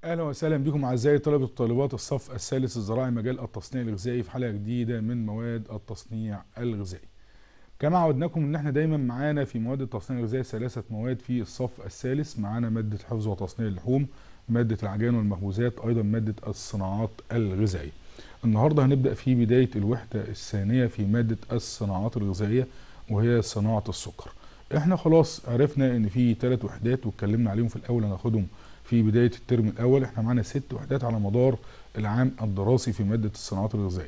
اهلا وسهلا بكم اعزائي طلبه وطالبات الصف الثالث الزراعي مجال التصنيع الغذائي في حلقه جديده من مواد التصنيع الغذائي. كما عودناكم ان احنا دايما معانا في مواد التصنيع الغذائي ثلاثه مواد في الصف الثالث معانا ماده حفظ وتصنيع اللحوم، ماده العجان والمخبوزات، ايضا ماده الصناعات الغذائيه. النهارده هنبدا في بدايه الوحده الثانيه في ماده الصناعات الغذائيه وهي صناعه السكر. احنا خلاص عرفنا ان في ثلاث وحدات واتكلمنا عليهم في الاول هناخدهم في بدايه الترم الاول احنا معانا ست وحدات على مدار العام الدراسي في ماده الصناعات الغذائيه.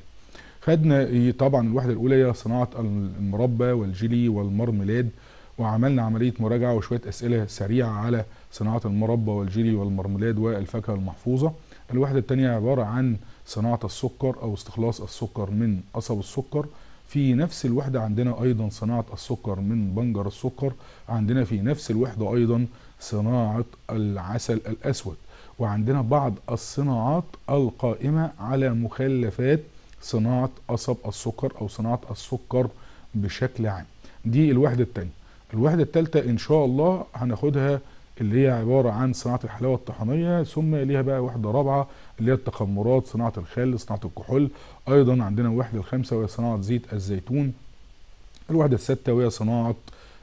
خدنا طبعا الوحده الاولى هي صناعه المربى والجيلي والمرملاد وعملنا عمليه مراجعه وشويه اسئله سريعه على صناعه المربى والجيلي والمرملاد والفاكهه المحفوظه. الوحده الثانيه عباره عن صناعه السكر او استخلاص السكر من قصب السكر. في نفس الوحده عندنا ايضا صناعه السكر من بنجر السكر، عندنا في نفس الوحده ايضا صناعة العسل الأسود وعندنا بعض الصناعات القائمة على مخلفات صناعة قصب السكر أو صناعة السكر بشكل عام دي الوحدة الثانية الوحدة الثالثة إن شاء الله هناخدها اللي هي عبارة عن صناعة الحلاوة الطحينية ثم ليها بقى وحدة رابعة اللي هي التخمرات صناعة الخل صناعة الكحول أيضا عندنا وحدة الخامسة وهي صناعة زيت الزيتون الوحدة السادسة وهي صناعة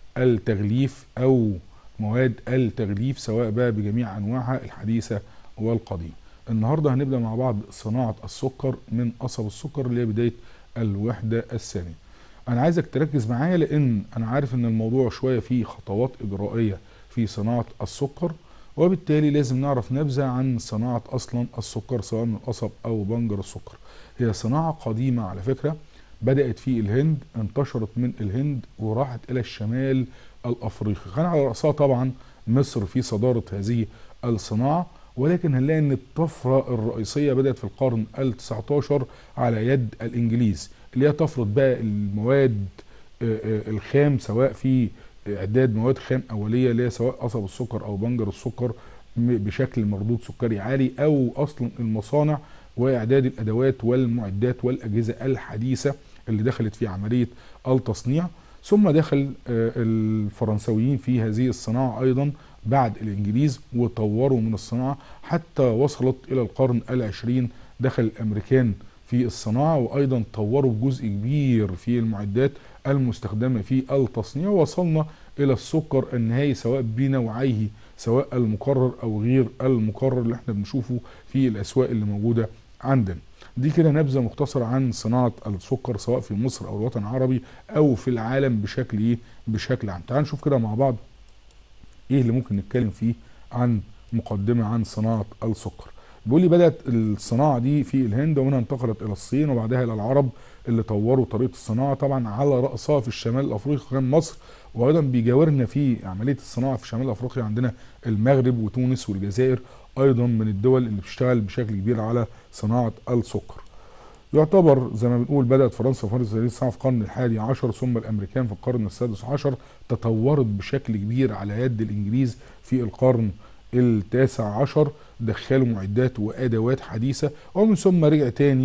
التغليف أو مواد التغليف سواء بقى بجميع انواعها الحديثه والقديمه. النهارده هنبدا مع بعض صناعه السكر من قصب السكر اللي هي بدايه الوحده الثانيه. انا عايزك تركز معايا لان انا عارف ان الموضوع شويه فيه خطوات اجرائيه في صناعه السكر وبالتالي لازم نعرف نبذه عن صناعه اصلا السكر سواء من القصب او بنجر السكر. هي صناعه قديمه على فكره بدات في الهند انتشرت من الهند وراحت الى الشمال الافريقي كان على راسها طبعا مصر في صداره هذه الصناعه ولكن هنلاقي ان الطفره الرئيسيه بدات في القرن ال19 على يد الانجليز اللي هي طفره بقى المواد الخام سواء في اعداد مواد خام اوليه اللي هي سواء قصب السكر او بنجر السكر بشكل مردود سكري عالي او اصلا المصانع واعداد الادوات والمعدات والاجهزه الحديثه اللي دخلت في عمليه التصنيع ثم دخل الفرنسويين في هذه الصناعة أيضا بعد الإنجليز وطوروا من الصناعة حتى وصلت إلى القرن العشرين دخل الأمريكان في الصناعة وأيضا طوروا جزء كبير في المعدات المستخدمة في التصنيع وصلنا إلى السكر النهائي سواء بنوعيه سواء المقرر أو غير المقرر اللي احنا بنشوفه في الأسواق اللي موجودة عندنا دي كده نبذه مختصره عن صناعه السكر سواء في مصر او الوطن العربي او في العالم بشكل ايه بشكل عام تعال نشوف كده مع بعض ايه اللي ممكن نتكلم فيه عن مقدمه عن صناعه السكر بيقول لي بدات الصناعه دي في الهند ومنها انتقلت الى الصين وبعدها الى العرب اللي طوروا طريقه الصناعه طبعا على راسها في الشمال الافريقي كان مصر وايضا بيجاورنا في عمليه الصناعه في شمال افريقيا عندنا المغرب وتونس والجزائر ايضا من الدول اللي بتشتغل بشكل كبير على صناعه السكر. يعتبر زي ما بنقول بدات فرنسا وفرنسا هذه الصناعه في القرن الحادي عشر ثم الامريكان في القرن السادس عشر تطورت بشكل كبير على يد الانجليز في القرن التاسع عشر دخلوا معدات وادوات حديثه ومن ثم رجع تاني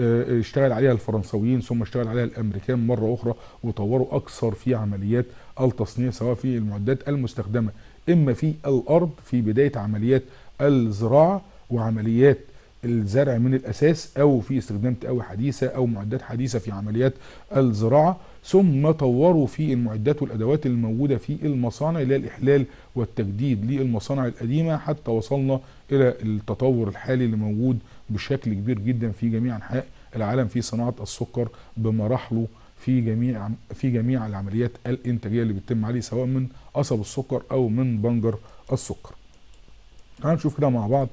اشتغل عليها الفرنسويين ثم اشتغل عليها الامريكان مره اخرى وطوروا اكثر في عمليات التصنيع سواء في المعدات المستخدمه اما في الارض في بدايه عمليات الزراعه وعمليات الزرع من الاساس او في استخدام تقوي حديثه او معدات حديثه في عمليات الزراعه ثم طوروا في المعدات والادوات الموجوده في المصانع اللي هي الاحلال والتجديد للمصانع القديمه حتى وصلنا الى التطور الحالي اللي موجود بشكل كبير جدا في جميع انحاء العالم في صناعه السكر بمراحله في جميع في جميع العمليات الانتاجيه اللي بتتم عليه سواء من قصب السكر او من بنجر السكر. تعالوا نشوف كده مع بعض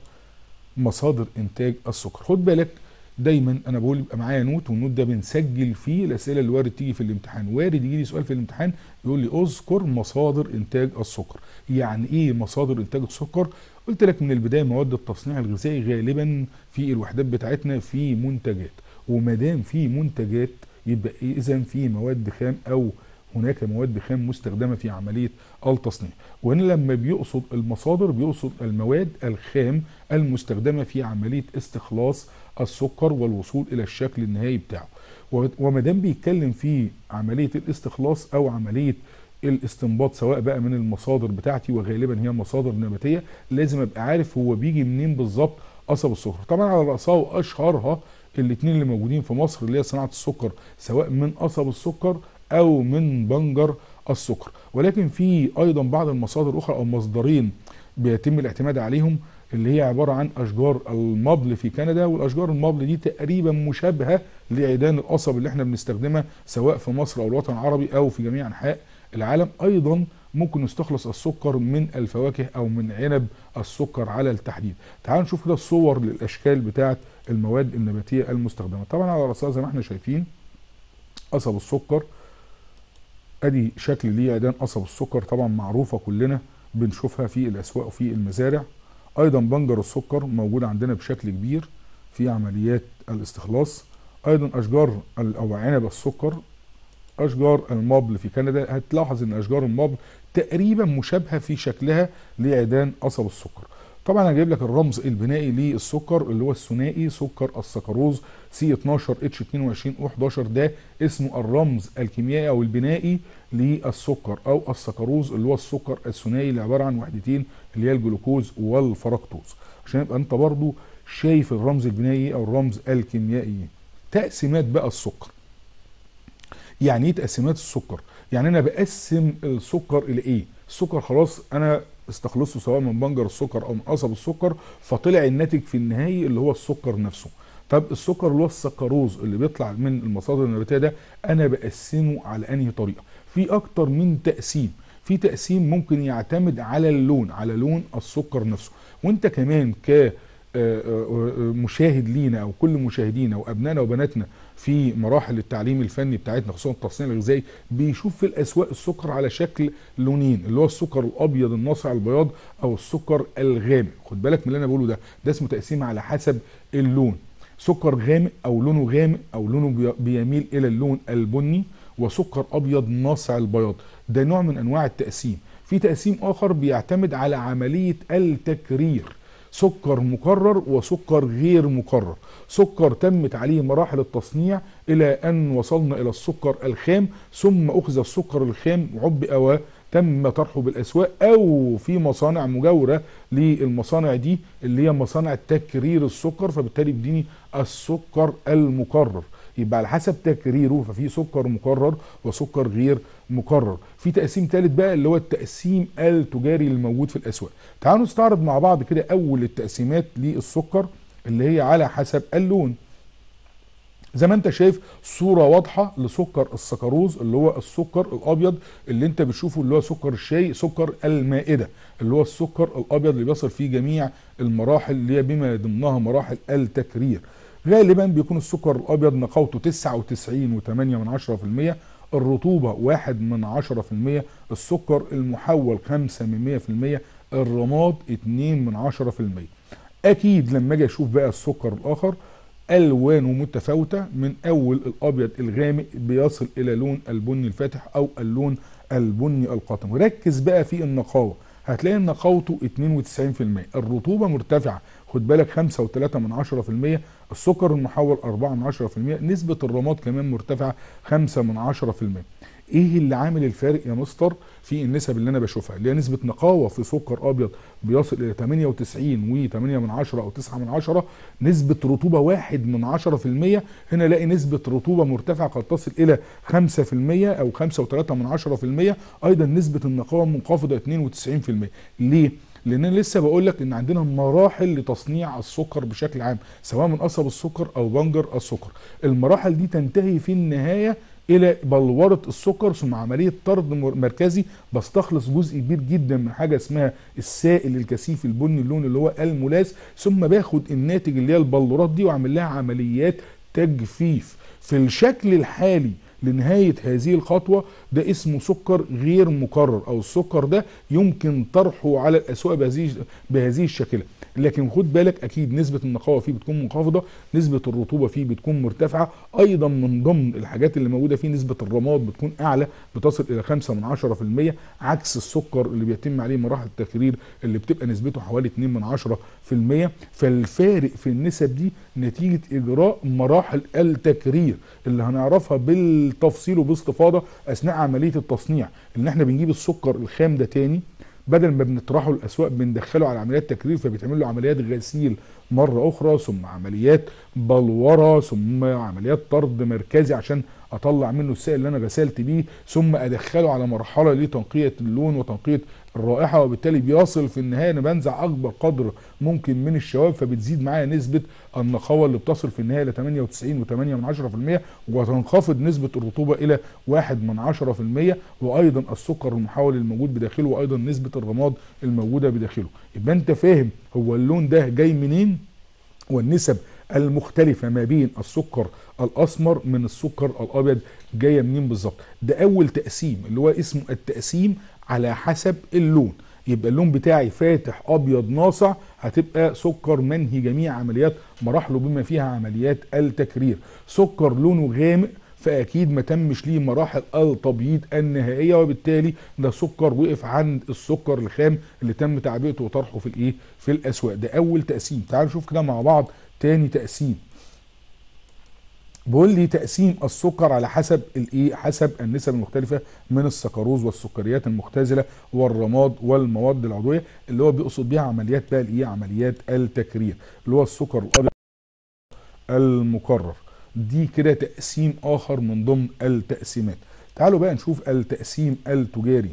مصادر انتاج السكر خد بالك دايما انا بقول يبقى معايا نوت والنوت ده بنسجل فيه الاسئله اللي وارد تيجي في الامتحان وارد يجي لي سؤال في الامتحان يقول لي اذكر مصادر انتاج السكر يعني ايه مصادر انتاج السكر قلت لك من البدايه مواد التصنيع الغذائي غالبا في الوحدات بتاعتنا في منتجات وما دام في منتجات يبقى اذا في مواد خام او هناك مواد خام مستخدمه في عمليه التصنيع وهنا لما بيقصد المصادر بيقصد المواد الخام المستخدمه في عمليه استخلاص السكر والوصول الى الشكل النهائي بتاعه وما دام بيتكلم في عمليه الاستخلاص او عمليه الاستنباط سواء بقى من المصادر بتاعتي وغالبا هي مصادر نباتيه لازم ابقى عارف هو بيجي منين بالظبط قصب السكر طبعا على راسها واشهرها الاثنين اللي موجودين في مصر اللي هي صناعه السكر سواء من قصب السكر او من بنجر السكر ولكن في ايضا بعض المصادر الاخرى او مصدرين بيتم الاعتماد عليهم اللي هي عباره عن اشجار المبل في كندا والاشجار المبل دي تقريبا مشابهه لعيدان القصب اللي احنا بنستخدمها سواء في مصر او الوطن العربي او في جميع انحاء العالم ايضا ممكن نستخلص السكر من الفواكه او من عنب السكر على التحديد تعالوا نشوف كده الصور للاشكال بتاعه المواد النباتيه المستخدمه طبعا على راسها زي ما احنا شايفين قصب السكر ادي شكل ليه عيدان قصب السكر طبعا معروفه كلنا بنشوفها في الاسواق وفي المزارع ايضا بنجر السكر موجود عندنا بشكل كبير في عمليات الاستخلاص ايضا اشجار او عنب السكر اشجار المبل في كندا هتلاحظ ان اشجار المبل تقريبا مشابهه في شكلها لعيدان قصب السكر طبعا انا جايب لك الرمز البنائي للسكر اللي هو الثنائي سكر السكروز سي 12 اتش 22 او 11 ده اسمه الرمز الكيميائي او البنائي للسكر او السكروز اللي هو السكر الثنائي اللي عباره عن وحدتين اللي هي الجلوكوز والفركتوز عشان يبقى انت برضو شايف الرمز البنائي او الرمز الكيميائي تقسيمات بقى السكر يعني ايه تقسيمات السكر يعني انا بقسم السكر الى ايه السكر خلاص انا استخلصه سواء من بنجر السكر او من قصب السكر فطلع الناتج في النهاية اللي هو السكر نفسه طب السكر اللي هو السكروز اللي بيطلع من المصادر النباتيه ده انا بقسمه على انهي طريقه في اكتر من تقسيم في تقسيم ممكن يعتمد على اللون على لون السكر نفسه وانت كمان ك مشاهد لينا او كل مشاهدينا وابنائنا وبناتنا في مراحل التعليم الفني بتاعتنا خصوصا التصنيع الغذائي بيشوف في الاسواق السكر على شكل لونين اللي هو السكر الابيض الناصع البياض او السكر الغامق خد بالك من اللي انا بقوله ده ده اسمه تقسيم على حسب اللون سكر غامق او لونه غامق او لونه بيميل الى اللون البني وسكر ابيض ناصع البياض ده نوع من انواع التقسيم في تقسيم اخر بيعتمد على عمليه التكرير سكر مكرر وسكر غير مكرر سكر تمت عليه مراحل التصنيع الى ان وصلنا الى السكر الخام ثم اخذ السكر الخام عبئ وتم طرحه بالاسواق او في مصانع مجاوره للمصانع دي اللي هي مصانع تكرير السكر فبالتالي بيديني السكر المكرر يبقى على حسب تكريره ففي سكر مكرر وسكر غير مكرر في تقسيم ثالث بقى اللي هو التقسيم التجاري الموجود في الاسواق تعالوا نستعرض مع بعض كده اول التقسيمات للسكر اللي هي على حسب اللون زي ما انت شايف صوره واضحه لسكر السكروز اللي هو السكر الابيض اللي انت بتشوفه اللي هو سكر الشاي سكر المائده اللي هو السكر الابيض اللي بيصل فيه جميع المراحل اللي هي بما ضمنها مراحل التكرير غالبا بيكون السكر الابيض نقاوته 99.8 من 10% الرطوبة واحد من عشرة في المية السكر المحول خمسة من مية في المية الرماد اتنين من عشرة في المية اكيد لما اجي اشوف بقى السكر الاخر الوانه متفاوتة من اول الابيض الغامق بيصل الى لون البني الفاتح او اللون البني القاتم ركز بقى في النقاوة هتلاقي ان نقاوته 92% الرطوبة مرتفعة خد بالك 5.3 من 10% السكر المحول 4 من 10% نسبة الرماد كمان مرتفعة 5 من 10% ايه اللي عامل الفارق يا مستر في النسب اللي انا بشوفها اللي هي نسبة نقاوة في سكر ابيض بيصل الى 98 و8 من 10 او 9 من 10 نسبة رطوبة 1 من 10% هنا الاقي نسبة رطوبة مرتفعة قد تصل الى 5% او 5.3 من 10% ايضا نسبة النقاوة منخفضة 92% ليه؟ لان انا لسه بقول لك ان عندنا مراحل لتصنيع السكر بشكل عام سواء من قصب السكر او بنجر السكر المراحل دي تنتهي في النهايه الى بلوره السكر ثم عمليه طرد مركزي بستخلص جزء كبير جدا من حاجه اسمها السائل الكثيف البني اللون اللي هو الملاس ثم باخد الناتج اللي هي البلورات دي واعمل لها عمليات تجفيف في الشكل الحالي لنهاية هذه الخطوة ده اسمه سكر غير مكرر او السكر ده يمكن طرحه على الاسواق بهذه بهذه الشكلة لكن خد بالك اكيد نسبه النقاوه فيه بتكون منخفضه نسبه الرطوبه فيه بتكون مرتفعه ايضا من ضمن الحاجات اللي موجوده فيه نسبه الرماد بتكون اعلى بتصل الى 5 من 10% عكس السكر اللي بيتم عليه مراحل التكرير اللي بتبقى نسبته حوالي 2 من 10% فالفارق في النسب دي نتيجه اجراء مراحل التكرير اللي هنعرفها بالتفصيل وباستفاضه اثناء عمليه التصنيع ان احنا بنجيب السكر الخام ده تاني بدل ما بنطرحه الاسواق بندخله على عمليات تكرير فبيتعمل له عمليات غسيل مره اخرى ثم عمليات بلوره ثم عمليات طرد مركزي عشان اطلع منه السائل اللي انا غسلت بيه ثم ادخله على مرحله لتنقيه اللون وتنقيه الرائحه وبالتالي بيصل في النهايه انا بنزع اكبر قدر ممكن من الشوائب فبتزيد معايا نسبه النقاوه اللي بتصل في النهايه ل 98.8% وتنخفض نسبه الرطوبه الى 1 من 10% وايضا السكر المحول الموجود بداخله وايضا نسبه الرماد الموجوده بداخله يبقى انت فاهم هو اللون ده جاي منين والنسب المختلفة ما بين السكر الأسمر من السكر الأبيض جاية منين بالظبط ده أول تقسيم اللي هو اسمه التقسيم على حسب اللون يبقى اللون بتاعي فاتح أبيض ناصع هتبقى سكر منهي جميع عمليات مراحله بما فيها عمليات التكرير سكر لونه غامق فاكيد ما تمش ليه مراحل التبييض النهائيه وبالتالي ده سكر وقف عند السكر الخام اللي تم تعبئته وطرحه في الايه في الاسواق ده اول تقسيم تعالوا نشوف كده مع بعض تاني تقسيم بيقول لي تقسيم السكر على حسب الايه حسب النسب المختلفه من السكروز والسكريات المختزله والرماد والمواد العضويه اللي هو بيقصد بيها عمليات بقى الايه عمليات التكرير اللي هو السكر الابيض المكرر دي كده تقسيم اخر من ضمن التقسيمات تعالوا بقى نشوف التقسيم التجاري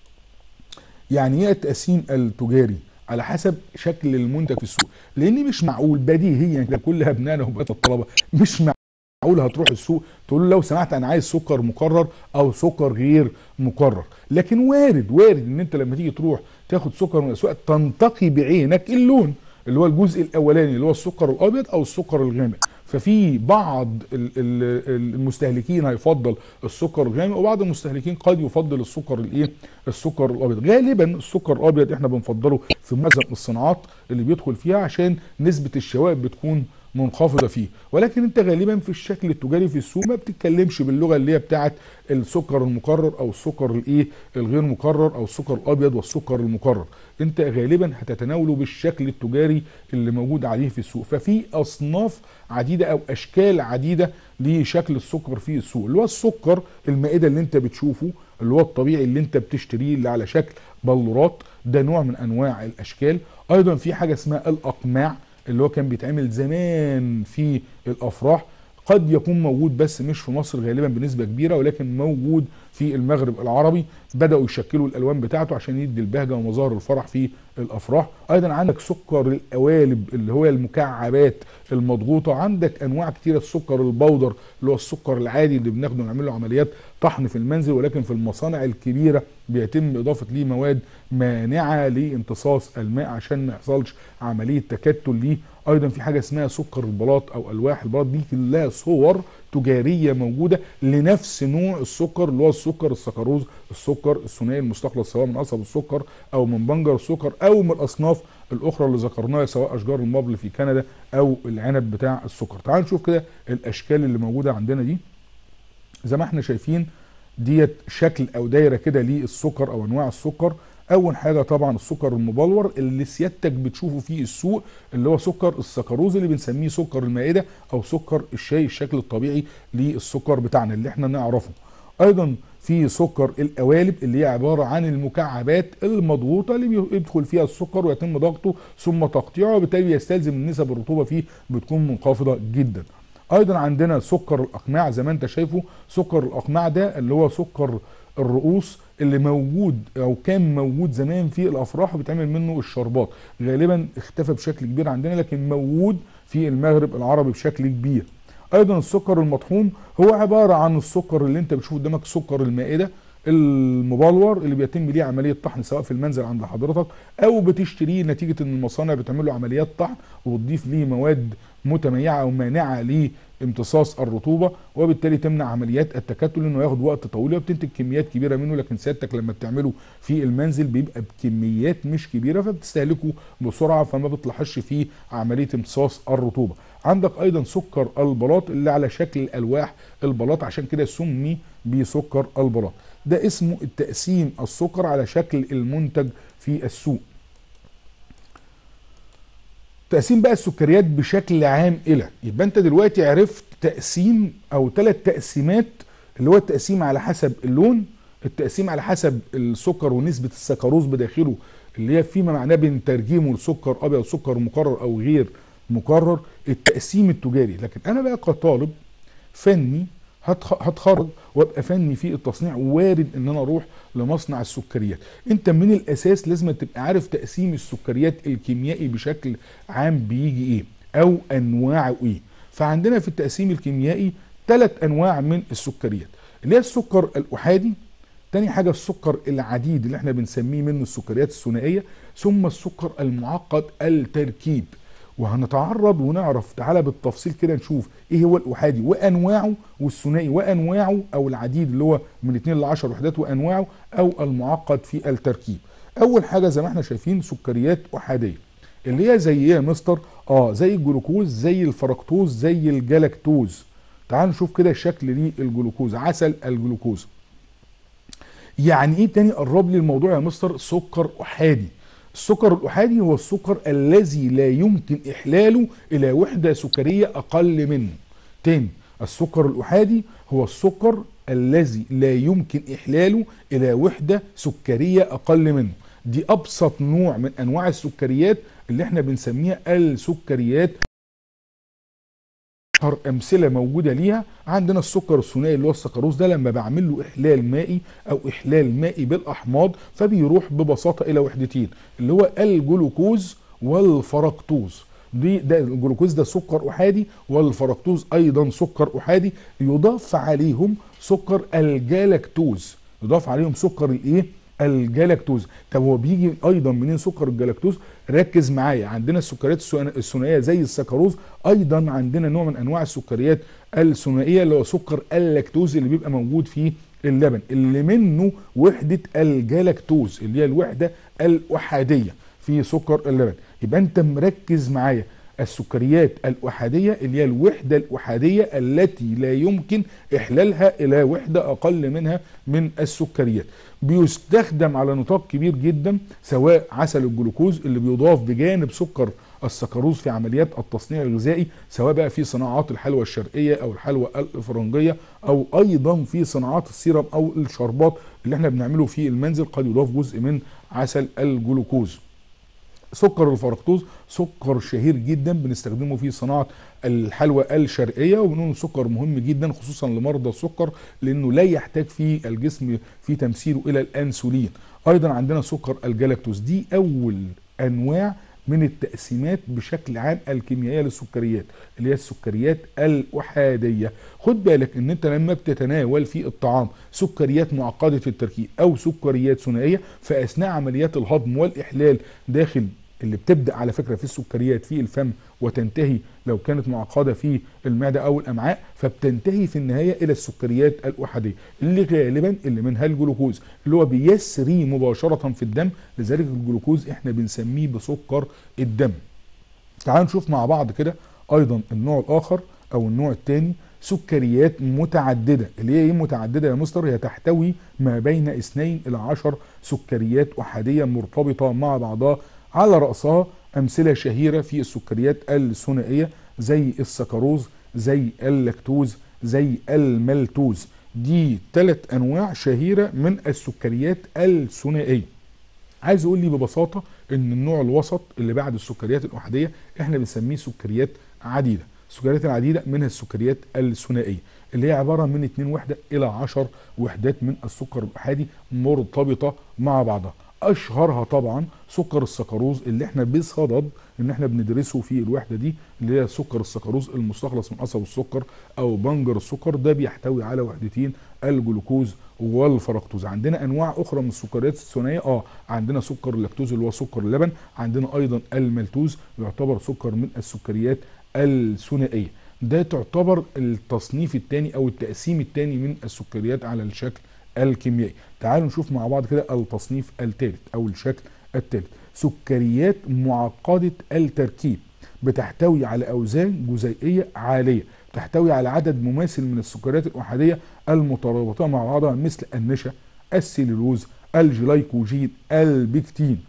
يعني ايه التقسيم التجاري على حسب شكل المنتج في السوق لان مش معقول بديهيا كده كل ابنائنا وبنات الطلبه مش معقول هتروح السوق تقول له لو سمحت انا عايز سكر مكرر او سكر غير مكرر لكن وارد وارد ان انت لما تيجي تروح تاخد سكر من الاسواق تنتقي بعينك اللون اللي هو الجزء الاولاني اللي هو السكر الابيض او السكر الغامق ففي بعض المستهلكين هيفضل السكر الغامق وبعض المستهلكين قد يفضل السكر الايه السكر الابيض غالبا السكر الابيض احنا بنفضله في معظم الصناعات اللي بيدخل فيها عشان نسبه الشوائب بتكون منخفضه فيه ولكن انت غالبا في الشكل التجاري في السوق ما بتتكلمش باللغه اللي هي بتاعه السكر المكرر او السكر الايه الغير مكرر او السكر الابيض والسكر المكرر انت غالبا هتتناوله بالشكل التجاري اللي موجود عليه في السوق ففي اصناف عديده او اشكال عديده لشكل السكر في السوق اللي هو السكر المائده اللي انت بتشوفه اللي هو الطبيعي اللي انت بتشتريه اللي على شكل بلورات ده نوع من انواع الاشكال ايضا في حاجه اسمها الاقماع اللي هو كان بيتعمل زمان في الافراح قد يكون موجود بس مش في مصر غالبا بنسبه كبيره ولكن موجود في المغرب العربي بداوا يشكلوا الالوان بتاعته عشان يدي البهجه ومظاهر الفرح في الافراح ايضا عندك سكر القوالب اللي هو المكعبات المضغوطه عندك انواع كتيره السكر البودر اللي هو السكر العادي اللي بناخده نعمل له عمليات طحن في المنزل ولكن في المصانع الكبيره بيتم اضافه ليه مواد مانعه لامتصاص الماء عشان ما يحصلش عمليه تكتل ليه ايضا في حاجه اسمها سكر البلاط او الواح البلاط دي كلها صور تجاريه موجوده لنفس نوع السكر اللي هو السكر السكروز السكر الثنائي المستخلص سواء من قصب السكر او من بنجر السكر او من الاصناف الاخرى اللي ذكرناها سواء اشجار المبل في كندا او العنب بتاع السكر تعال نشوف كده الاشكال اللي موجوده عندنا دي زي ما احنا شايفين ديت شكل او دايره كده للسكر او انواع السكر اول حاجه طبعا السكر المبلور اللي سيادتك بتشوفه في السوق اللي هو سكر السكروز اللي بنسميه سكر المائده او سكر الشاي الشكل الطبيعي للسكر بتاعنا اللي احنا نعرفه ايضا في سكر القوالب اللي هي عباره عن المكعبات المضغوطه اللي بيدخل فيها السكر ويتم ضغطه ثم تقطيعه وبالتالي يستلزم نسب الرطوبه فيه بتكون منخفضه جدا ايضا عندنا سكر الاقماع زي ما انت شايفه سكر الاقماع ده اللي هو سكر الرؤوس اللي موجود او كان موجود زمان في الافراح وبيتعمل منه الشربات غالبا اختفى بشكل كبير عندنا لكن موجود في المغرب العربي بشكل كبير ايضا السكر المطحون هو عباره عن السكر اللي انت بتشوفه قدامك سكر المائده المبلور اللي بيتم ليه عمليه طحن سواء في المنزل عند حضرتك او بتشتريه نتيجه ان المصانع بتعمل له عمليات طحن وبتضيف ليه مواد متميعه او مانعه لامتصاص الرطوبه وبالتالي تمنع عمليات التكتل انه ياخد وقت طويل وبتنتج كميات كبيره منه لكن سيادتك لما بتعمله في المنزل بيبقى بكميات مش كبيره فبتستهلكه بسرعه فما بتلاحظش فيه عمليه امتصاص الرطوبه عندك ايضا سكر البلاط اللي على شكل الواح البلاط عشان كده سمي بسكر البلاط ده اسمه التقسيم السكر على شكل المنتج في السوق تقسيم بقى السكريات بشكل عام الى يبقى انت دلوقتي عرفت تقسيم او ثلاث تقسيمات اللي هو التقسيم على حسب اللون التقسيم على حسب السكر ونسبه السكروز بداخله اللي هي فيما معناه بين ترجيمه لسكر ابيض سكر مكرر او غير مكرر التقسيم التجاري لكن انا بقى كطالب فني هتخرج وابقى فني في التصنيع وارد ان انا اروح لمصنع السكريات انت من الاساس لازم تبقى عارف تقسيم السكريات الكيميائي بشكل عام بيجي ايه او انواعه ايه فعندنا في التقسيم الكيميائي ثلاث انواع من السكريات اللي هي السكر الاحادي تاني حاجة السكر العديد اللي احنا بنسميه منه السكريات الثنائية ثم السكر المعقد التركيب وهنتعرض ونعرف تعالى بالتفصيل كده نشوف ايه هو الاحادي وانواعه والثنائي وانواعه او العديد اللي هو من 2 ل 10 وحدات وانواعه او المعقد في التركيب اول حاجه زي ما احنا شايفين سكريات احاديه اللي هي زي ايه يا مستر اه زي الجلوكوز زي الفركتوز زي الجلاكتوز تعال نشوف كده الشكل للجلوكوز عسل الجلوكوز يعني ايه تاني قرب لي الموضوع يا مستر سكر احادي السكر الأحادي هو السكر الذي لا يمكن إحلاله إلى وحدة سكرية أقل منه تاني السكر الأحادي هو السكر الذي لا يمكن إحلاله إلى وحدة سكرية أقل منه دي أبسط نوع من أنواع السكريات اللي احنا بنسميها السكريات اشهر امثله موجوده ليها عندنا السكر الثنائي اللي هو السكروز ده لما بعمل له احلال مائي او احلال مائي بالاحماض فبيروح ببساطه الى وحدتين اللي هو الجلوكوز والفركتوز دي ده الجلوكوز ده سكر احادي والفركتوز ايضا سكر احادي يضاف عليهم سكر الجلاكتوز يضاف عليهم سكر الايه الجلاكتوز طب هو بيجي ايضا منين سكر الجلاكتوز ركز معايا عندنا السكريات الثنائيه زي السكروز ايضا عندنا نوع من انواع السكريات الثنائيه اللي هو سكر اللاكتوز اللي بيبقى موجود في اللبن اللي منه وحده الجلاكتوز اللي هي الوحده الاحاديه في سكر اللبن يبقى انت مركز معايا السكريات الأحادية اللي هي الوحدة الأحادية التي لا يمكن إحلالها إلى وحدة أقل منها من السكريات بيستخدم على نطاق كبير جدا سواء عسل الجلوكوز اللي بيضاف بجانب سكر السكروز في عمليات التصنيع الغذائي سواء بقى في صناعات الحلوى الشرقيه او الحلوى الفرنجيه او ايضا في صناعات السيرم او الشربات اللي احنا بنعمله في المنزل قد يضاف جزء من عسل الجلوكوز سكر الفركتوز سكر شهير جدا بنستخدمه في صناعه الحلوى الشرقيه وبنقول سكر مهم جدا خصوصا لمرضى السكر لانه لا يحتاج في الجسم في تمثيله الى الانسولين ايضا عندنا سكر الجلاكتوز دي اول انواع من التقسيمات بشكل عام الكيميائيه للسكريات اللي هي السكريات الاحاديه خد بالك ان انت لما بتتناول في الطعام سكريات معقده التركيب او سكريات ثنائيه فاثناء عمليات الهضم والاحلال داخل اللي بتبدا على فكره في السكريات في الفم وتنتهي لو كانت معقده في المعده او الامعاء فبتنتهي في النهايه الى السكريات الاحاديه اللي غالبا اللي منها الجلوكوز اللي هو بيسري مباشره في الدم لذلك الجلوكوز احنا بنسميه بسكر الدم تعالوا نشوف مع بعض كده ايضا النوع الاخر او النوع الثاني سكريات متعددة اللي هي ايه متعددة يا مستر هي تحتوي ما بين اثنين الى عشر سكريات احادية مرتبطة مع بعضها على رأسها أمثلة شهيرة في السكريات الثنائية زي السكروز زي اللاكتوز زي الملتوز دي ثلاث أنواع شهيرة من السكريات الثنائية عايز أقول لي ببساطة إن النوع الوسط اللي بعد السكريات الأحادية إحنا بنسميه سكريات عديدة السكريات العديدة منها السكريات الثنائية اللي هي عبارة من 2 وحدة إلى 10 وحدات من السكر الأحادي مرتبطة مع بعضها اشهرها طبعا سكر السكروز اللي احنا بصدد ان احنا بندرسه في الوحده دي اللي هي سكر السكروز المستخلص من قصب السكر او بنجر السكر ده بيحتوي على وحدتين الجلوكوز والفركتوز عندنا انواع اخرى من السكريات الثنائيه اه عندنا سكر اللاكتوز اللي هو سكر اللبن عندنا ايضا الملتوز يعتبر سكر من السكريات الثنائيه ده تعتبر التصنيف الثاني او التقسيم الثاني من السكريات على الشكل الكيميائي تعالوا نشوف مع بعض كده التصنيف الثالث او الشكل الثالث سكريات معقده التركيب بتحتوي على اوزان جزيئيه عاليه تحتوي على عدد مماثل من السكريات الاحاديه المترابطه مع بعضها مثل النشا السيلولوز الجلايكوجين البكتين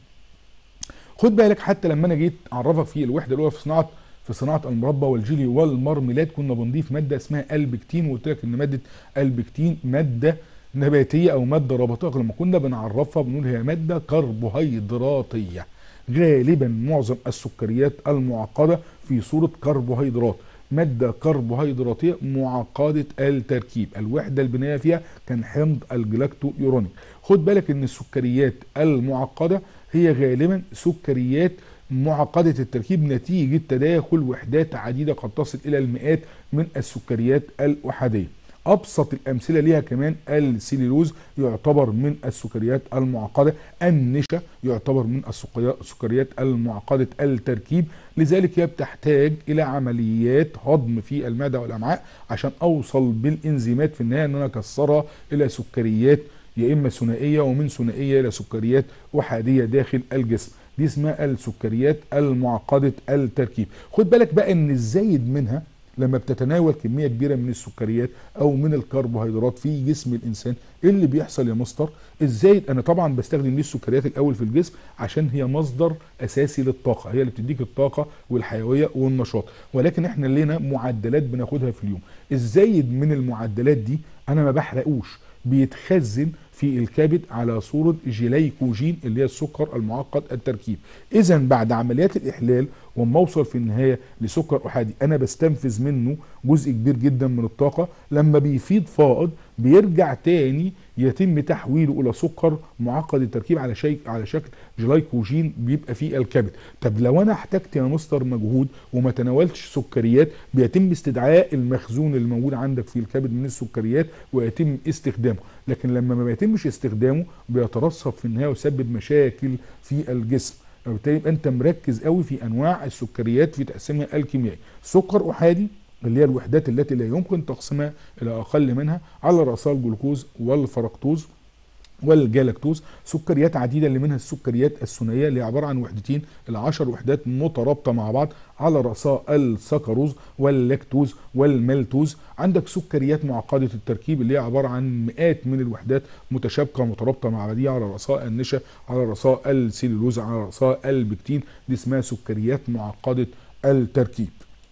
خد بالك حتى لما انا جيت اعرفك في الوحده الاولى في صناعه في صناعه المربى والجيلي والمرميلات كنا بنضيف ماده اسمها البكتين وقلت لك ان ماده البكتين ماده نباتيه او ماده ربطيه لما كنا بنعرفها بنقول هي ماده كربوهيدراتيه غالبا معظم السكريات المعقده في صوره كربوهيدرات ماده كربوهيدراتيه معقده التركيب الوحده البنائيه فيها كان حمض الجلاكتو يورونيك خد بالك ان السكريات المعقده هي غالبا سكريات معقدة التركيب نتيجة تداخل وحدات عديدة قد تصل إلى المئات من السكريات الأحادية ابسط الامثله ليها كمان السيلولوز يعتبر من السكريات المعقده النشا يعتبر من السكريات المعقده التركيب لذلك هي بتحتاج الى عمليات هضم في المعده والامعاء عشان اوصل بالانزيمات في النهايه ان انا اكسرها الى سكريات يا اما ثنائيه ومن ثنائيه الى سكريات احاديه داخل الجسم دي اسمها السكريات المعقده التركيب خد بالك بقى ان الزايد منها لما بتتناول كميه كبيره من السكريات او من الكربوهيدرات في جسم الانسان ايه اللي بيحصل يا مستر الزايد انا طبعا بستخدم ليه السكريات الاول في الجسم عشان هي مصدر اساسي للطاقه هي اللي بتديك الطاقه والحيويه والنشاط ولكن احنا لنا معدلات بناخدها في اليوم الزايد من المعدلات دي انا ما بحرقوش بيتخزن في الكبد على صورة جليكوجين اللي هي السكر المعقد التركيب اذا بعد عمليات الاحلال وما اوصل في النهايه لسكر احادي انا بستنفذ منه جزء كبير جدا من الطاقه لما بيفيض فائض بيرجع تاني يتم تحويله الى سكر معقد التركيب على شيء على شكل جلايكوجين بيبقى فيه الكبد طب لو انا احتجت يا مستر مجهود وما تناولتش سكريات بيتم استدعاء المخزون اللي موجود عندك في الكبد من السكريات ويتم استخدامه لكن لما ما بيتمش استخدامه بيترسب في النهايه ويسبب مشاكل في الجسم وبالتالي يبقى انت مركز قوي في انواع السكريات في تقسيمها الكيميائي سكر احادي اللي هي الوحدات التي لا يمكن تقسيمها الى اقل منها على راسها الجلوكوز والفركتوز والجلاكتوز سكريات عديدة اللي منها السكريات الثنائية اللي عبارة عن وحدتين العشر وحدات مترابطة مع بعض على رأسها السكروز واللاكتوز والمالتوز عندك سكريات معقدة التركيب اللي هي عبارة عن مئات من الوحدات متشابكة مترابطة مع بعضيها على رأسها النشا على رأسها السيلولوز على رأسها البكتين دي اسمها سكريات معقدة التركيب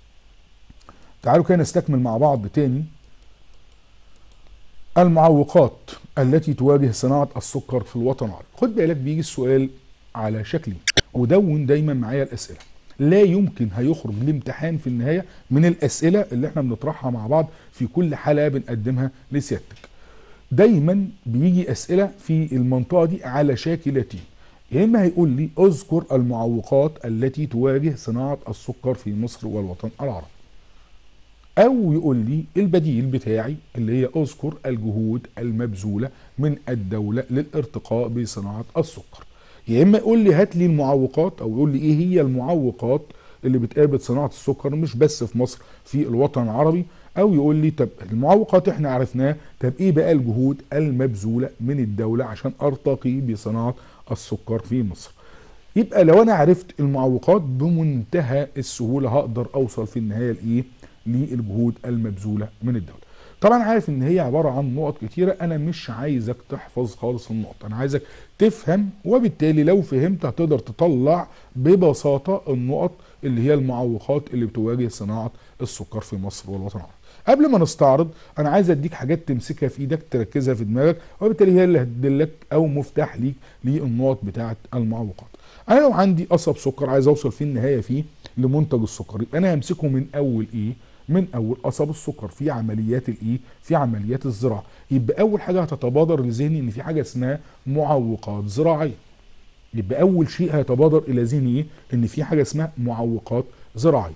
تعالوا كده نستكمل مع بعض تاني المعوقات التي تواجه صناعة السكر في الوطن العربي خد بالك بيجي السؤال على شكلين ودون دايما معايا الأسئلة لا يمكن هيخرج الامتحان في النهاية من الأسئلة اللي احنا بنطرحها مع بعض في كل حلقة بنقدمها لسيادتك دايما بيجي أسئلة في المنطقة دي على شاكلتين يا إما هيقول لي اذكر المعوقات التي تواجه صناعة السكر في مصر والوطن العربي او يقول لي البديل بتاعي اللي هي اذكر الجهود المبذوله من الدوله للارتقاء بصناعه السكر يا اما يقول لي هات لي المعوقات او يقول لي ايه هي المعوقات اللي بتقابل صناعه السكر مش بس في مصر في الوطن العربي او يقول لي طب المعوقات احنا عرفناها طب ايه بقى الجهود المبذوله من الدوله عشان ارتقي بصناعه السكر في مصر يبقى لو انا عرفت المعوقات بمنتهى السهوله هقدر اوصل في النهايه لايه للجهود المبذوله من الدوله. طبعا عارف ان هي عباره عن نقط كتيره انا مش عايزك تحفظ خالص النقط، انا عايزك تفهم وبالتالي لو فهمت هتقدر تطلع ببساطه النقط اللي هي المعوقات اللي بتواجه صناعه السكر في مصر والوطن العربي. قبل ما نستعرض انا عايز اديك حاجات تمسكها في ايدك تركزها في دماغك وبالتالي هي اللي هتدلك او مفتاح ليك للنقط بتاعه المعوقات. انا لو عندي قصب سكر عايز اوصل في النهايه فيه لمنتج السكر يبقى انا همسكه من اول ايه؟ من اول قصب السكر في عمليات الايه في عمليات الزراعه يبقى اول حاجه هتتبادر لذهني ان في حاجه اسمها معوقات زراعيه يبقى اول شيء هيتبادر الى ذهني ايه ان في حاجه اسمها معوقات زراعيه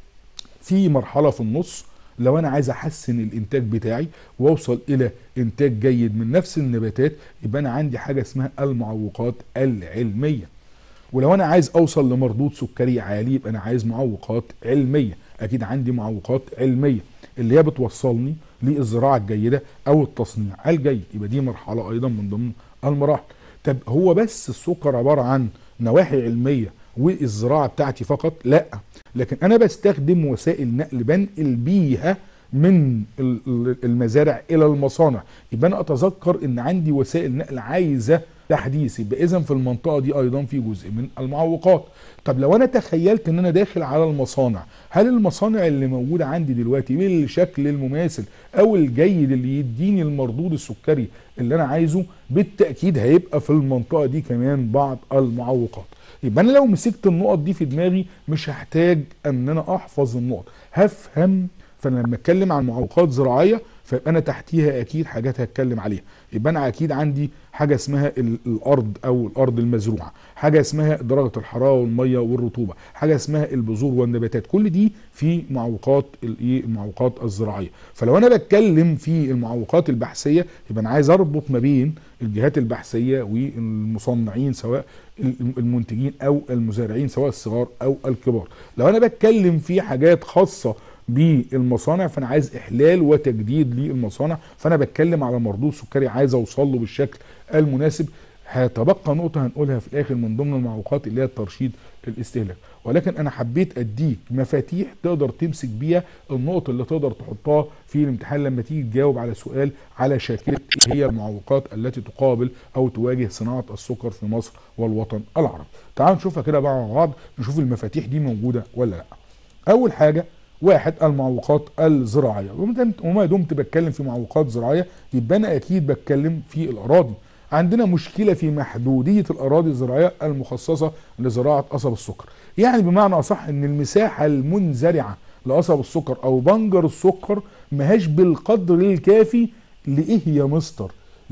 في مرحله في النص لو انا عايز احسن الانتاج بتاعي واوصل الى انتاج جيد من نفس النباتات يبقى انا عندي حاجه اسمها المعوقات العلميه ولو انا عايز اوصل لمردود سكري عالي يبقى انا عايز معوقات علميه اكيد عندي معوقات علميه اللي هي بتوصلني للزراعه الجيده او التصنيع الجيد يبقى دي مرحله ايضا من ضمن المراحل طب هو بس السكر عباره عن نواحي علميه والزراعه بتاعتي فقط لا لكن انا بستخدم وسائل نقل بنقل بيها من ال- ال- المزارع الى المصانع يبقى انا اتذكر ان عندي وسائل نقل عايزه تحديث يبقى اذا في المنطقه دي ايضا في جزء من المعوقات طب لو انا تخيلت ان انا داخل على المصانع هل المصانع اللي موجوده عندي دلوقتي بالشكل المماثل او الجيد اللي يديني المردود السكري اللي انا عايزه بالتاكيد هيبقى في المنطقه دي كمان بعض المعوقات يبقى انا لو مسكت النقط دي في دماغي مش هحتاج ان انا احفظ النقط هفهم فانا لما اتكلم عن معوقات زراعيه فيبقى انا تحتيها اكيد حاجات هتكلم عليها يبقى انا اكيد عندي حاجه اسمها ال- الارض او الارض المزروعه حاجه اسمها درجه الحراره والميه والرطوبه حاجه اسمها البذور والنباتات كل دي في معوقات الايه المعوقات الزراعيه فلو انا بتكلم في المعوقات البحثيه يبقى انا عايز اربط ما بين الجهات البحثيه والمصنعين سواء المنتجين او المزارعين سواء الصغار او الكبار لو انا بتكلم في حاجات خاصه بالمصانع فانا عايز احلال وتجديد للمصانع فانا بتكلم على مردود سكري عايز اوصل له بالشكل المناسب هتبقى نقطه هنقولها في الاخر من ضمن المعوقات اللي هي الترشيد الاستهلاك ولكن انا حبيت اديك مفاتيح تقدر تمسك بيها النقط اللي تقدر تحطها في الامتحان لما تيجي تجاوب على سؤال على شاكله ايه هي المعوقات التي تقابل او تواجه صناعه السكر في مصر والوطن العربي تعالوا نشوفها كده بقى مع بعض نشوف المفاتيح دي موجوده ولا لا اول حاجه واحد المعوقات الزراعيه وما دمت بتكلم في معوقات زراعيه يبقى انا اكيد بتكلم في الاراضي عندنا مشكله في محدوديه الاراضي الزراعيه المخصصه لزراعه قصب السكر يعني بمعنى اصح ان المساحه المنزرعه لقصب السكر او بنجر السكر ماهاش بالقدر الكافي لايه يا مستر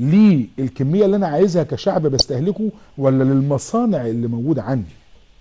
للكميه اللي انا عايزها كشعب بستهلكه ولا للمصانع اللي موجوده عندي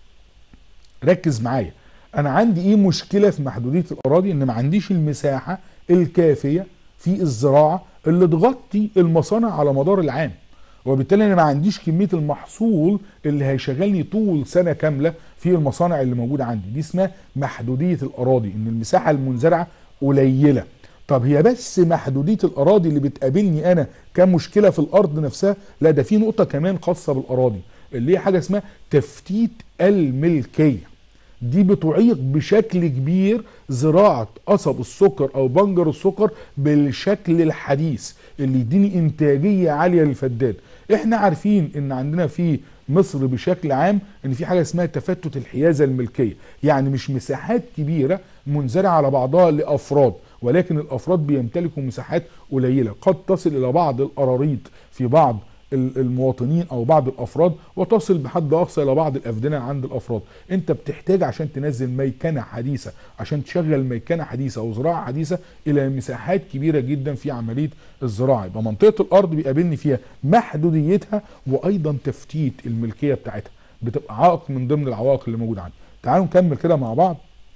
ركز معايا انا عندي ايه مشكله في محدوديه الاراضي ان ما عنديش المساحه الكافيه في الزراعه اللي تغطي المصانع على مدار العام وبالتالي انا ما عنديش كميه المحصول اللي هيشغلني طول سنه كامله في المصانع اللي موجوده عندي دي اسمها محدوديه الاراضي ان المساحه المنزرعه قليله طب هي بس محدوديه الاراضي اللي بتقابلني انا كمشكله في الارض نفسها لا ده في نقطه كمان خاصه بالاراضي اللي هي حاجه اسمها تفتيت الملكيه دي بتعيق بشكل كبير زراعة قصب السكر أو بنجر السكر بالشكل الحديث اللي يديني إنتاجية عالية للفدان احنا عارفين ان عندنا في مصر بشكل عام ان في حاجة اسمها تفتت الحيازة الملكية يعني مش مساحات كبيرة منزرعة على بعضها لأفراد ولكن الأفراد بيمتلكوا مساحات قليلة قد تصل إلى بعض الأراريط في بعض المواطنين او بعض الافراد وتصل بحد اقصى الى بعض الافدنه عند الافراد انت بتحتاج عشان تنزل ميكنه حديثه عشان تشغل ميكنه حديثه او زراعه حديثه الى مساحات كبيره جدا في عمليه الزراعه يبقى منطقه الارض بيقابلني فيها محدوديتها وايضا تفتيت الملكيه بتاعتها بتبقى عائق من ضمن العوائق اللي موجوده عندي تعالوا نكمل كده مع بعض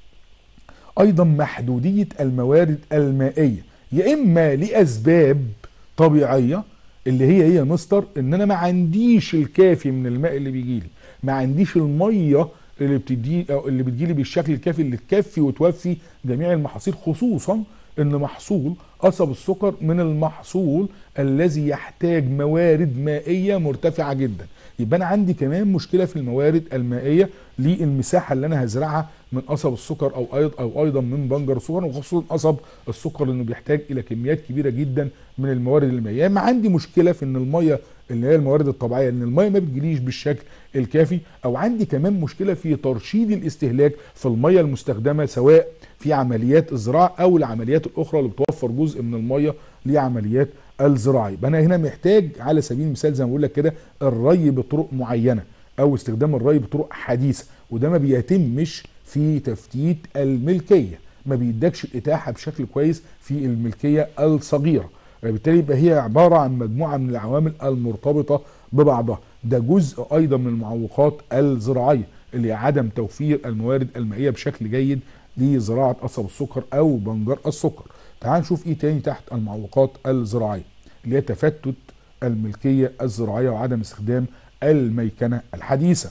ايضا محدوديه الموارد المائيه يا اما لاسباب طبيعيه اللي هي ايه يا مستر ان انا ما عنديش الكافي من الماء اللي بيجي لي ما عنديش الميه اللي بتدي أو اللي بتجي لي بالشكل الكافي اللي تكفي وتوفي جميع المحاصيل خصوصا ان محصول قصب السكر من المحصول الذي يحتاج موارد مائيه مرتفعه جدا يبقى انا عندي كمان مشكله في الموارد المائيه للمساحه اللي انا هزرعها من قصب السكر او ايضا او ايضا من بنجر السكر وخصوصا قصب السكر لانه بيحتاج الى كميات كبيره جدا من الموارد المائيه يا اما عندي مشكله في ان الميه اللي هي الموارد الطبيعيه ان الميه ما بتجيليش بالشكل الكافي او عندي كمان مشكله في ترشيد الاستهلاك في الميه المستخدمه سواء في عمليات الزراعه او العمليات الاخرى اللي بتوفر جزء من الميه لعمليات الزراعه يبقى انا هنا محتاج على سبيل المثال زي ما بقول لك كده الري بطرق معينه او استخدام الري بطرق حديثه وده ما بيتمش في تفتيت الملكيه ما بيدكش الاتاحه بشكل كويس في الملكيه الصغيره بالتالي يبقى هي عباره عن مجموعه من العوامل المرتبطه ببعضها ده جزء ايضا من المعوقات الزراعيه اللي هي عدم توفير الموارد المائيه بشكل جيد لزراعه قصب السكر او بنجر السكر تعال نشوف ايه تاني تحت المعوقات الزراعيه اللي هي تفتت الملكيه الزراعيه وعدم استخدام الميكنه الحديثه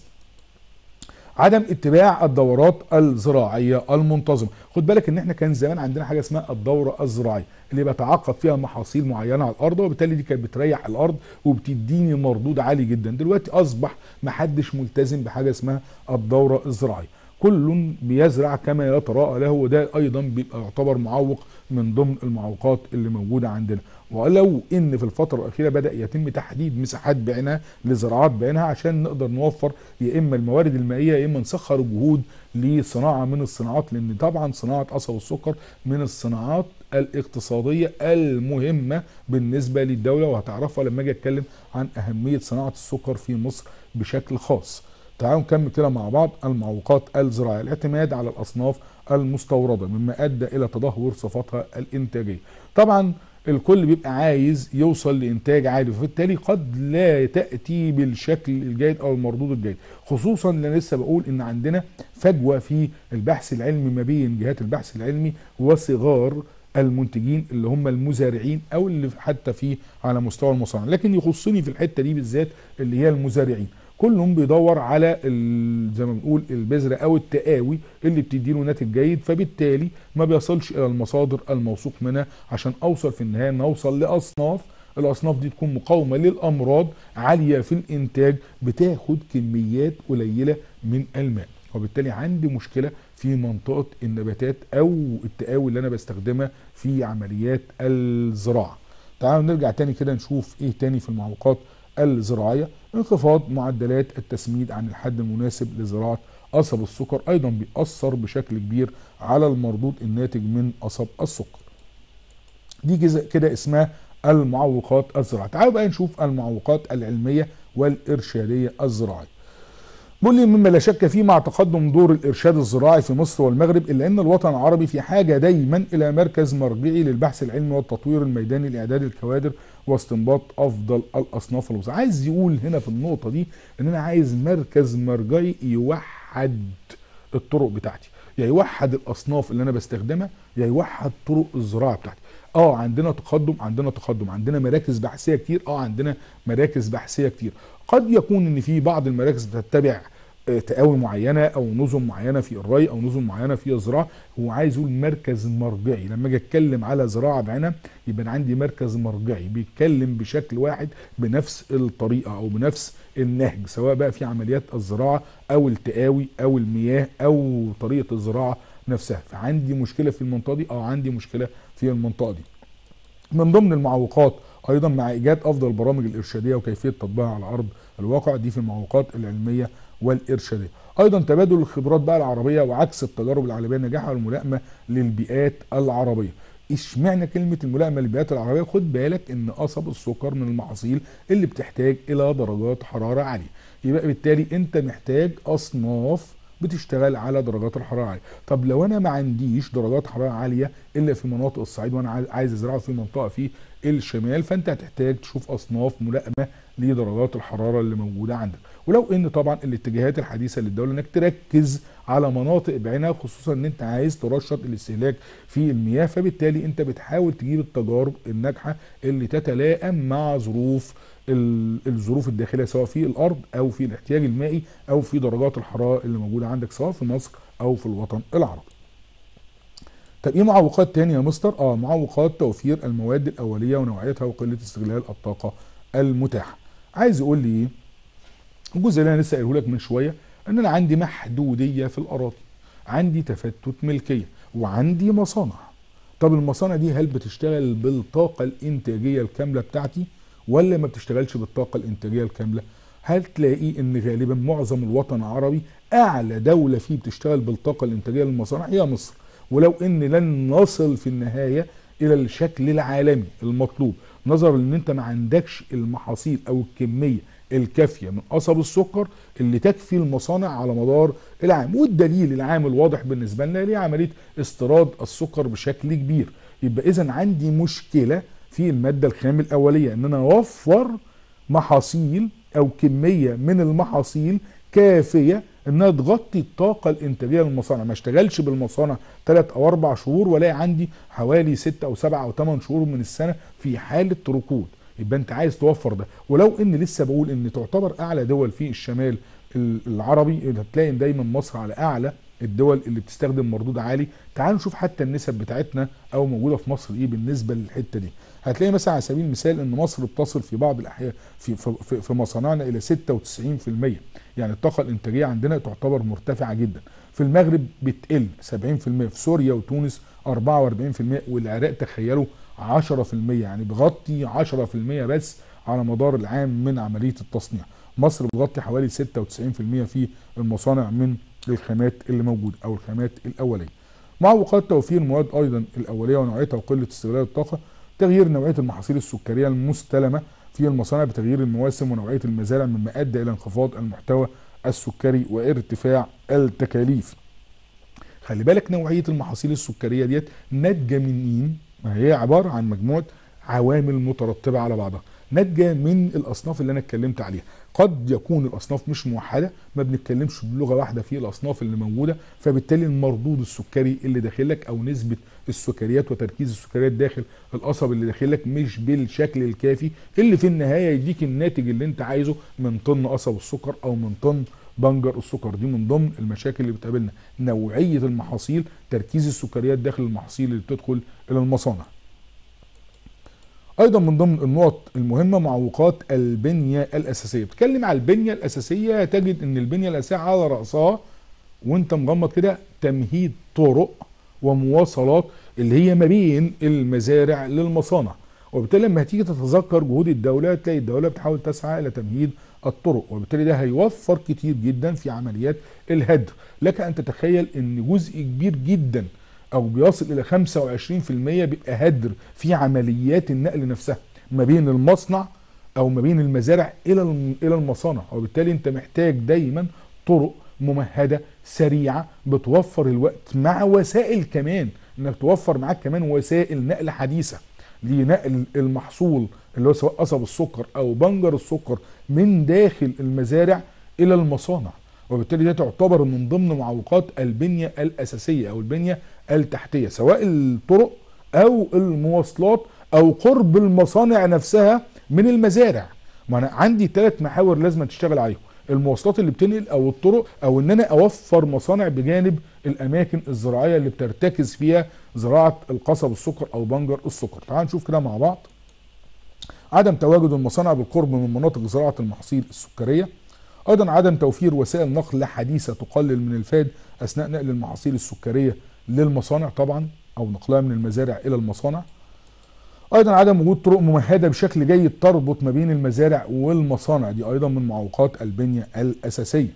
عدم اتباع الدورات الزراعيه المنتظمه خد بالك ان احنا كان زمان عندنا حاجه اسمها الدوره الزراعيه اللي بتعاقب فيها محاصيل معينه على الارض وبالتالي دي كانت بتريح الارض وبتديني مردود عالي جدا دلوقتي اصبح محدش ملتزم بحاجه اسمها الدوره الزراعيه كل بيزرع كما يتراءى له وده ايضا بيبقى يعتبر معوق من ضمن المعوقات اللي موجوده عندنا ولو ان في الفتره الاخيره بدا يتم تحديد مساحات بعينها لزراعات بعينها عشان نقدر نوفر يا اما الموارد المائيه يا اما نسخر جهود لصناعه من الصناعات لان طبعا صناعه قصب السكر من الصناعات الاقتصاديه المهمه بالنسبه للدوله وهتعرفها لما اجي اتكلم عن اهميه صناعه السكر في مصر بشكل خاص. تعالوا نكمل كده مع بعض المعوقات الزراعيه الاعتماد على الاصناف المستورده مما ادى الى تدهور صفاتها الانتاجيه. طبعا الكل بيبقى عايز يوصل لانتاج عالي فبالتالي قد لا تاتي بالشكل الجيد او المردود الجيد خصوصا ان انا لسه بقول ان عندنا فجوه في البحث العلمي ما بين جهات البحث العلمي وصغار المنتجين اللي هم المزارعين او اللي حتى في على مستوى المصانع لكن يخصني في الحته دي بالذات اللي هي المزارعين كلهم بيدور على زي ما بنقول البذره او التقاوي اللي بتديله ناتج جيد فبالتالي ما بيصلش الى المصادر الموثوق منها عشان اوصل في النهايه ان اوصل لاصناف الاصناف دي تكون مقاومه للامراض عاليه في الانتاج بتاخد كميات قليله من الماء وبالتالي عندي مشكله في منطقه النباتات او التقاوي اللي انا بستخدمها في عمليات الزراعه تعالوا نرجع تاني كده نشوف ايه تاني في المعوقات الزراعيه انخفاض معدلات التسميد عن الحد المناسب لزراعه قصب السكر ايضا بيأثر بشكل كبير على المردود الناتج من قصب السكر دي كده اسمها المعوقات الزراعيه تعالوا بقى نشوف المعوقات العلميه والارشاديه الزراعيه بيقول لي مما لا شك فيه مع تقدم دور الارشاد الزراعي في مصر والمغرب الا ان الوطن العربي في حاجه دايما الى مركز مرجعي للبحث العلمي والتطوير الميداني لاعداد الكوادر واستنباط افضل الاصناف الوظيفيه عايز يقول هنا في النقطه دي ان انا عايز مركز مرجعي يوحد الطرق بتاعتي يا يوحد الاصناف اللي انا بستخدمها يا يوحد طرق الزراعه بتاعتي اه عندنا تقدم عندنا تقدم عندنا مراكز بحثيه كتير اه عندنا مراكز بحثيه كتير قد يكون ان في بعض المراكز تتبع تقاوي معينه او نظم معينه في الري او نظم معينه في الزراعه هو عايز يقول مركز مرجعي لما اجي اتكلم على زراعه بعينها يبقى أنا عندي مركز مرجعي بيتكلم بشكل واحد بنفس الطريقه او بنفس النهج سواء بقى في عمليات الزراعه او التقاوي او المياه او طريقه الزراعه نفسها فعندي مشكله في المنطقه دي او عندي مشكله في المنطقه دي من ضمن المعوقات ايضا مع ايجاد افضل البرامج الارشاديه وكيفيه تطبيقها على ارض الواقع دي في المعوقات العلميه والارشاديه ايضا تبادل الخبرات بقى العربيه وعكس التجارب العالميه الناجحه والملائمه للبيئات العربيه اشمعنى كلمه الملائمه للبيئات العربيه خد بالك ان قصب السكر من المحاصيل اللي بتحتاج الى درجات حراره عاليه يبقى بالتالي انت محتاج اصناف بتشتغل على درجات الحراره عاليه طب لو انا ما عنديش درجات حراره عاليه الا في مناطق الصعيد وانا عايز ازرعه في منطقه في الشمال فانت هتحتاج تشوف اصناف ملائمه لدرجات الحراره اللي موجوده عندك ولو ان طبعا الاتجاهات الحديثه للدوله انك تركز على مناطق بعينها خصوصا ان انت عايز ترشد الاستهلاك في المياه فبالتالي انت بتحاول تجيب التجارب الناجحه اللي تتلائم مع ظروف الظروف الداخليه سواء في الارض او في الاحتياج المائي او في درجات الحراره اللي موجوده عندك سواء في مصر او في الوطن العربي. طب ايه معوقات تانية يا مستر؟ اه معوقات توفير المواد الاوليه ونوعيتها وقله استغلال الطاقه المتاحه. عايز يقول لي ايه؟ الجزء اللي انا لسه قايله لك من شويه ان انا عندي محدوديه في الاراضي. عندي تفتت ملكيه وعندي مصانع. طب المصانع دي هل بتشتغل بالطاقه الانتاجيه الكامله بتاعتي ولا ما بتشتغلش بالطاقه الانتاجيه الكامله؟ هل تلاقي ان غالبا معظم الوطن العربي اعلى دوله فيه بتشتغل بالطاقه الانتاجيه للمصانع هي مصر. ولو ان لن نصل في النهايه الى الشكل العالمي المطلوب نظرا ان انت ما عندكش المحاصيل او الكميه الكافيه من قصب السكر اللي تكفي المصانع على مدار العام والدليل العام الواضح بالنسبه لنا هي عمليه استيراد السكر بشكل كبير يبقى اذا عندي مشكله في الماده الخام الاوليه ان انا اوفر محاصيل او كميه من المحاصيل كافيه انها تغطي الطاقه الانتاجيه للمصانع ما اشتغلش بالمصانع ثلاث او اربع شهور والاقي عندي حوالي ستة او سبعة او ثمان شهور من السنه في حاله ركود يبقى انت عايز توفر ده ولو ان لسه بقول ان تعتبر اعلى دول في الشمال العربي هتلاقي دايما مصر على اعلى الدول اللي بتستخدم مردود عالي تعالوا نشوف حتى النسب بتاعتنا او موجوده في مصر ايه بالنسبه للحته دي هتلاقي مثلا على سبيل المثال ان مصر بتصل في بعض الاحيان في في, في مصانعنا الى 96% يعني الطاقه الانتاجيه عندنا تعتبر مرتفعه جدا في المغرب بتقل 70% في سوريا وتونس 44% والعراق تخيلوا 10% يعني بغطي 10% بس على مدار العام من عمليه التصنيع مصر بتغطي حوالي 96% في المصانع من الخامات اللي موجوده او الخامات الاوليه معوقات توفير المواد ايضا الاوليه ونوعيتها وقله استغلال الطاقه تغيير نوعيه المحاصيل السكريه المستلمه في المصانع بتغيير المواسم ونوعيه المزارع مما ادى الى انخفاض المحتوى السكري وارتفاع التكاليف خلي بالك نوعيه المحاصيل السكريه ديت ناتجه من مين ما هي عباره عن مجموعه عوامل مترتبه على بعضها ناتجه من الاصناف اللي انا اتكلمت عليها قد يكون الاصناف مش موحده ما بنتكلمش بلغه واحده في الاصناف اللي موجوده فبالتالي المردود السكري اللي داخلك او نسبه السكريات وتركيز السكريات داخل القصب اللي داخلك مش بالشكل الكافي اللي في النهايه يديك الناتج اللي انت عايزه من طن قصب السكر او من طن بنجر السكر دي من ضمن المشاكل اللي بتقابلنا نوعيه المحاصيل تركيز السكريات داخل المحاصيل اللي بتدخل الى المصانع ايضا من ضمن النقط المهمه معوقات البنيه الاساسيه بتكلم على البنيه الاساسيه تجد ان البنيه الاساسيه على راسها وانت مغمض كده تمهيد طرق ومواصلات اللي هي ما بين المزارع للمصانع وبالتالي لما هتيجي تتذكر جهود الدوله تلاقي الدوله بتحاول تسعى الى تمهيد الطرق وبالتالي ده هيوفر كتير جدا في عمليات الهدر لك ان تتخيل ان جزء كبير جدا او بيصل الى 25% بيبقى هدر في عمليات النقل نفسها ما بين المصنع او ما بين المزارع الى الى المصانع وبالتالي انت محتاج دايما طرق ممهده سريعه بتوفر الوقت مع وسائل كمان انك توفر معاك كمان وسائل نقل حديثه لنقل المحصول اللي هو سواء قصب السكر او بنجر السكر من داخل المزارع الى المصانع وبالتالي ده تعتبر من ضمن معوقات البنيه الاساسيه او البنيه التحتيه سواء الطرق او المواصلات او قرب المصانع نفسها من المزارع ما انا عندي ثلاث محاور لازم تشتغل عليهم المواصلات اللي بتنقل او الطرق او ان انا اوفر مصانع بجانب الاماكن الزراعيه اللي بترتكز فيها زراعه القصب السكر او بنجر السكر تعال نشوف كده مع بعض عدم تواجد المصانع بالقرب من مناطق زراعه المحاصيل السكريه ايضا عدم توفير وسائل نقل حديثه تقلل من الفاد اثناء نقل المحاصيل السكريه للمصانع طبعا او نقلها من المزارع الى المصانع ايضا عدم وجود طرق ممهده بشكل جيد تربط ما بين المزارع والمصانع دي ايضا من معوقات البنيه الاساسيه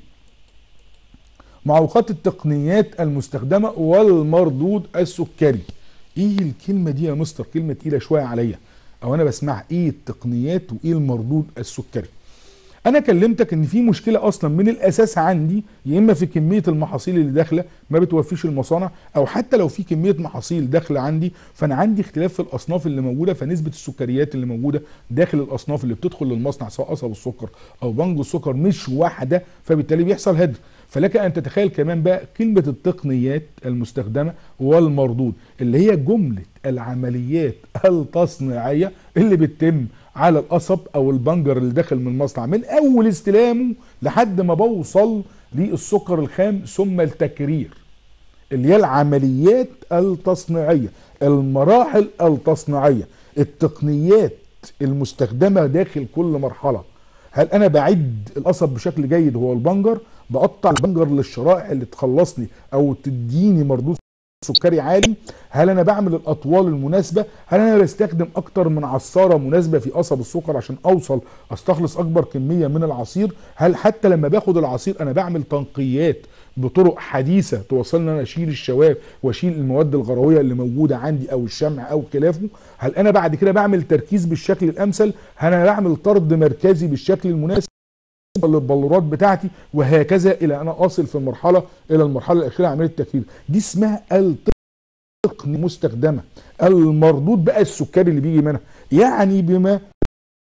معوقات التقنيات المستخدمه والمردود السكري ايه الكلمه دي يا مستر كلمه تقيله شويه عليا او انا بسمع ايه التقنيات وايه المردود السكري انا كلمتك ان في مشكله اصلا من الاساس عندي يا اما في كميه المحاصيل اللي داخله ما بتوفيش المصانع او حتى لو في كميه محاصيل داخله عندي فانا عندي اختلاف في الاصناف اللي موجوده فنسبه السكريات اللي موجوده داخل الاصناف اللي بتدخل للمصنع سواء قصب السكر او بنج السكر مش واحده فبالتالي بيحصل هدر فلك ان تتخيل كمان بقى كلمه التقنيات المستخدمه والمردود اللي هي جمله العمليات التصنيعيه اللي بتتم على القصب او البنجر اللي داخل من المصنع من اول استلامه لحد ما بوصل للسكر الخام ثم التكرير اللي هي العمليات التصنيعيه المراحل التصنيعيه التقنيات المستخدمه داخل كل مرحله هل انا بعد القصب بشكل جيد هو البنجر بقطع البنجر للشرائح اللي تخلصني او تديني مردود سكري عالي هل انا بعمل الاطوال المناسبه هل انا بستخدم اكتر من عصاره مناسبه في قصب السكر عشان اوصل استخلص اكبر كميه من العصير هل حتى لما باخد العصير انا بعمل تنقيات بطرق حديثه توصلنا انا اشيل الشواف واشيل المواد الغرويه اللي موجوده عندي او الشمع او خلافه هل انا بعد كده بعمل تركيز بالشكل الامثل هل انا بعمل طرد مركزي بالشكل المناسب للبلورات بتاعتي وهكذا الى ان اصل في المرحله الى المرحله الاخيره عمليه التكرير دي اسمها التقنيه المستخدمه المردود بقى السكري اللي بيجي منها يعني بما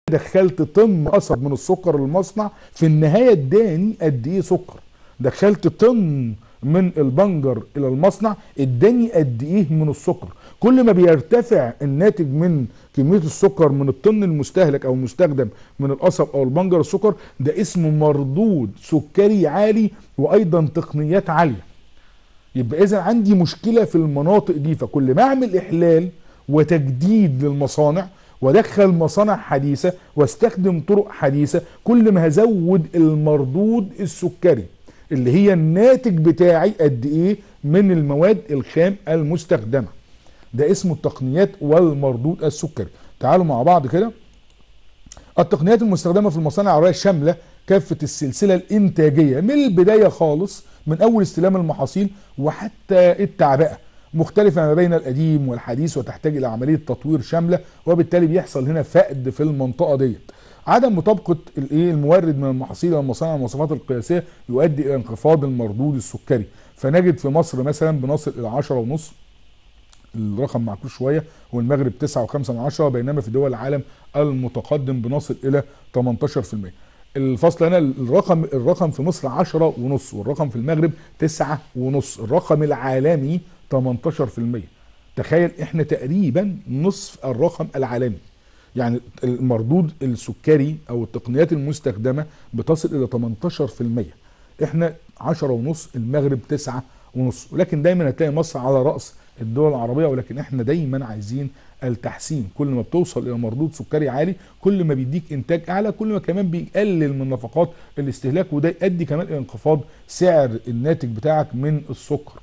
دخلت طن قصب من السكر للمصنع في النهايه اداني قد ايه سكر دخلت طن من البنجر الى المصنع اداني قد ايه من السكر كل ما بيرتفع الناتج من كميه السكر من الطن المستهلك او المستخدم من القصب او البنجر السكر ده اسمه مردود سكري عالي وايضا تقنيات عاليه يبقى اذا عندي مشكله في المناطق دي فكل ما اعمل احلال وتجديد للمصانع وادخل مصانع حديثه واستخدم طرق حديثه كل ما هزود المردود السكري اللي هي الناتج بتاعي قد ايه من المواد الخام المستخدمه ده اسمه التقنيات والمردود السكري تعالوا مع بعض كده التقنيات المستخدمه في المصانع العربيه شامله كافه السلسله الانتاجيه من البدايه خالص من اول استلام المحاصيل وحتى التعبئه مختلفة ما بين القديم والحديث وتحتاج إلى عملية تطوير شاملة وبالتالي بيحصل هنا فقد في المنطقة ديت. عدم مطابقة الايه المورد من المحاصيل والمصانع المواصفات القياسية يؤدي إلى انخفاض المردود السكري، فنجد في مصر مثلا بنصل إلى 10 ونص الرقم معكوس شوية والمغرب 9 و5 من عشرة بينما في دول العالم المتقدم بنصل إلى 18%. الفصل هنا الرقم الرقم في مصر 10 ونص والرقم في المغرب 9 ونص الرقم العالمي 18% تخيل احنا تقريبا نصف الرقم العالمي يعني المردود السكري او التقنيات المستخدمه بتصل الى 18% احنا 10 ونص المغرب 9 ونص ولكن دايما هتلاقي مصر على راس الدول العربيه ولكن احنا دايما عايزين التحسين كل ما بتوصل الى مردود سكري عالي كل ما بيديك انتاج اعلى كل ما كمان بيقلل من نفقات الاستهلاك وده يؤدي كمان الى انخفاض سعر الناتج بتاعك من السكر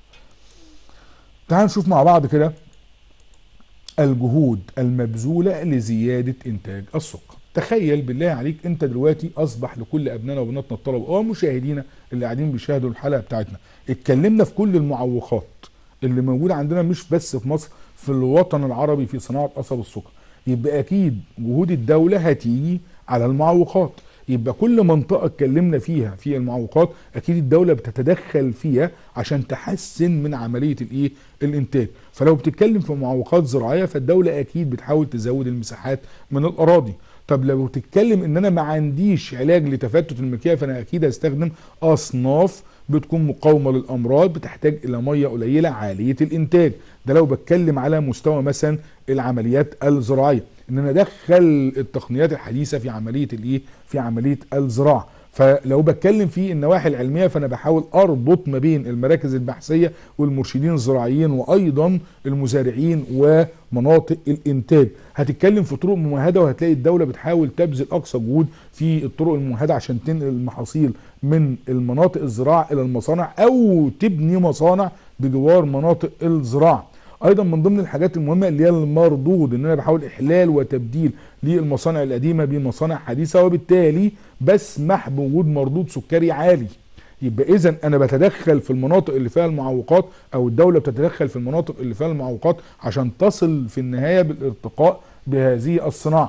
تعال نشوف مع بعض كده الجهود المبذولة لزيادة إنتاج السكر تخيل بالله عليك أنت دلوقتي أصبح لكل أبنائنا وبناتنا الطلبة ومشاهدينا اللي قاعدين بيشاهدوا الحلقة بتاعتنا اتكلمنا في كل المعوقات اللي موجودة عندنا مش بس في مصر في الوطن العربي في صناعة قصب السكر يبقى أكيد جهود الدولة هتيجي على المعوقات يبقى كل منطقة اتكلمنا فيها في المعوقات اكيد الدولة بتتدخل فيها عشان تحسن من عملية الايه الانتاج فلو بتتكلم في معوقات زراعية فالدولة اكيد بتحاول تزود المساحات من الاراضي طب لو تتكلم ان انا ما عنديش علاج لتفتت الملكية فانا اكيد هستخدم اصناف بتكون مقاومة للامراض بتحتاج الى مية قليلة عالية الانتاج ده لو بتكلم على مستوى مثلا العمليات الزراعية ان انا ادخل التقنيات الحديثه في عمليه الايه في عمليه الزراعه فلو بتكلم في النواحي العلميه فانا بحاول اربط ما بين المراكز البحثيه والمرشدين الزراعيين وايضا المزارعين ومناطق الانتاج هتتكلم في طرق ممهده وهتلاقي الدوله بتحاول تبذل اقصى جهود في الطرق الممهده عشان تنقل المحاصيل من المناطق الزراعه الى المصانع او تبني مصانع بجوار مناطق الزراعه ايضا من ضمن الحاجات المهمه اللي هي المردود ان انا بحاول احلال وتبديل للمصانع القديمه بمصانع حديثه وبالتالي بسمح بوجود مردود سكري عالي يبقى اذا انا بتدخل في المناطق اللي فيها المعوقات او الدوله بتتدخل في المناطق اللي فيها المعوقات عشان تصل في النهايه بالارتقاء بهذه الصناعه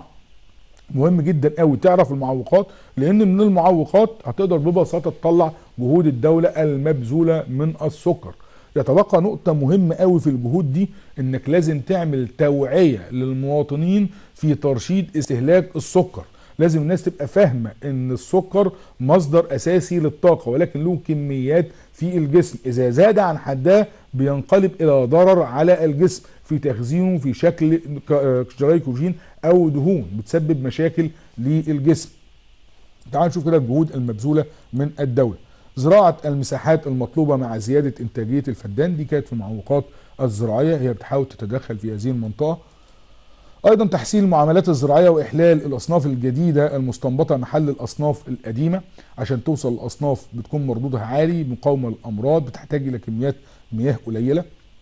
مهم جدا قوي تعرف المعوقات لان من المعوقات هتقدر ببساطه تطلع جهود الدوله المبذوله من السكر يتبقى نقطة مهمة قوي في الجهود دي انك لازم تعمل توعية للمواطنين في ترشيد استهلاك السكر لازم الناس تبقى فاهمة ان السكر مصدر اساسي للطاقة ولكن له كميات في الجسم اذا زاد عن حدها بينقلب الى ضرر على الجسم في تخزينه في شكل جلايكوجين او دهون بتسبب مشاكل للجسم تعال نشوف كده الجهود المبذولة من الدولة زراعة المساحات المطلوبة مع زيادة إنتاجية الفدان دي كانت في المعوقات الزراعية هي بتحاول تتدخل في هذه المنطقة أيضا تحسين المعاملات الزراعية وإحلال الأصناف الجديدة المستنبطة محل الأصناف القديمة عشان توصل الأصناف بتكون مردودها عالي مقاومة للأمراض بتحتاج إلى كميات مياه قليلة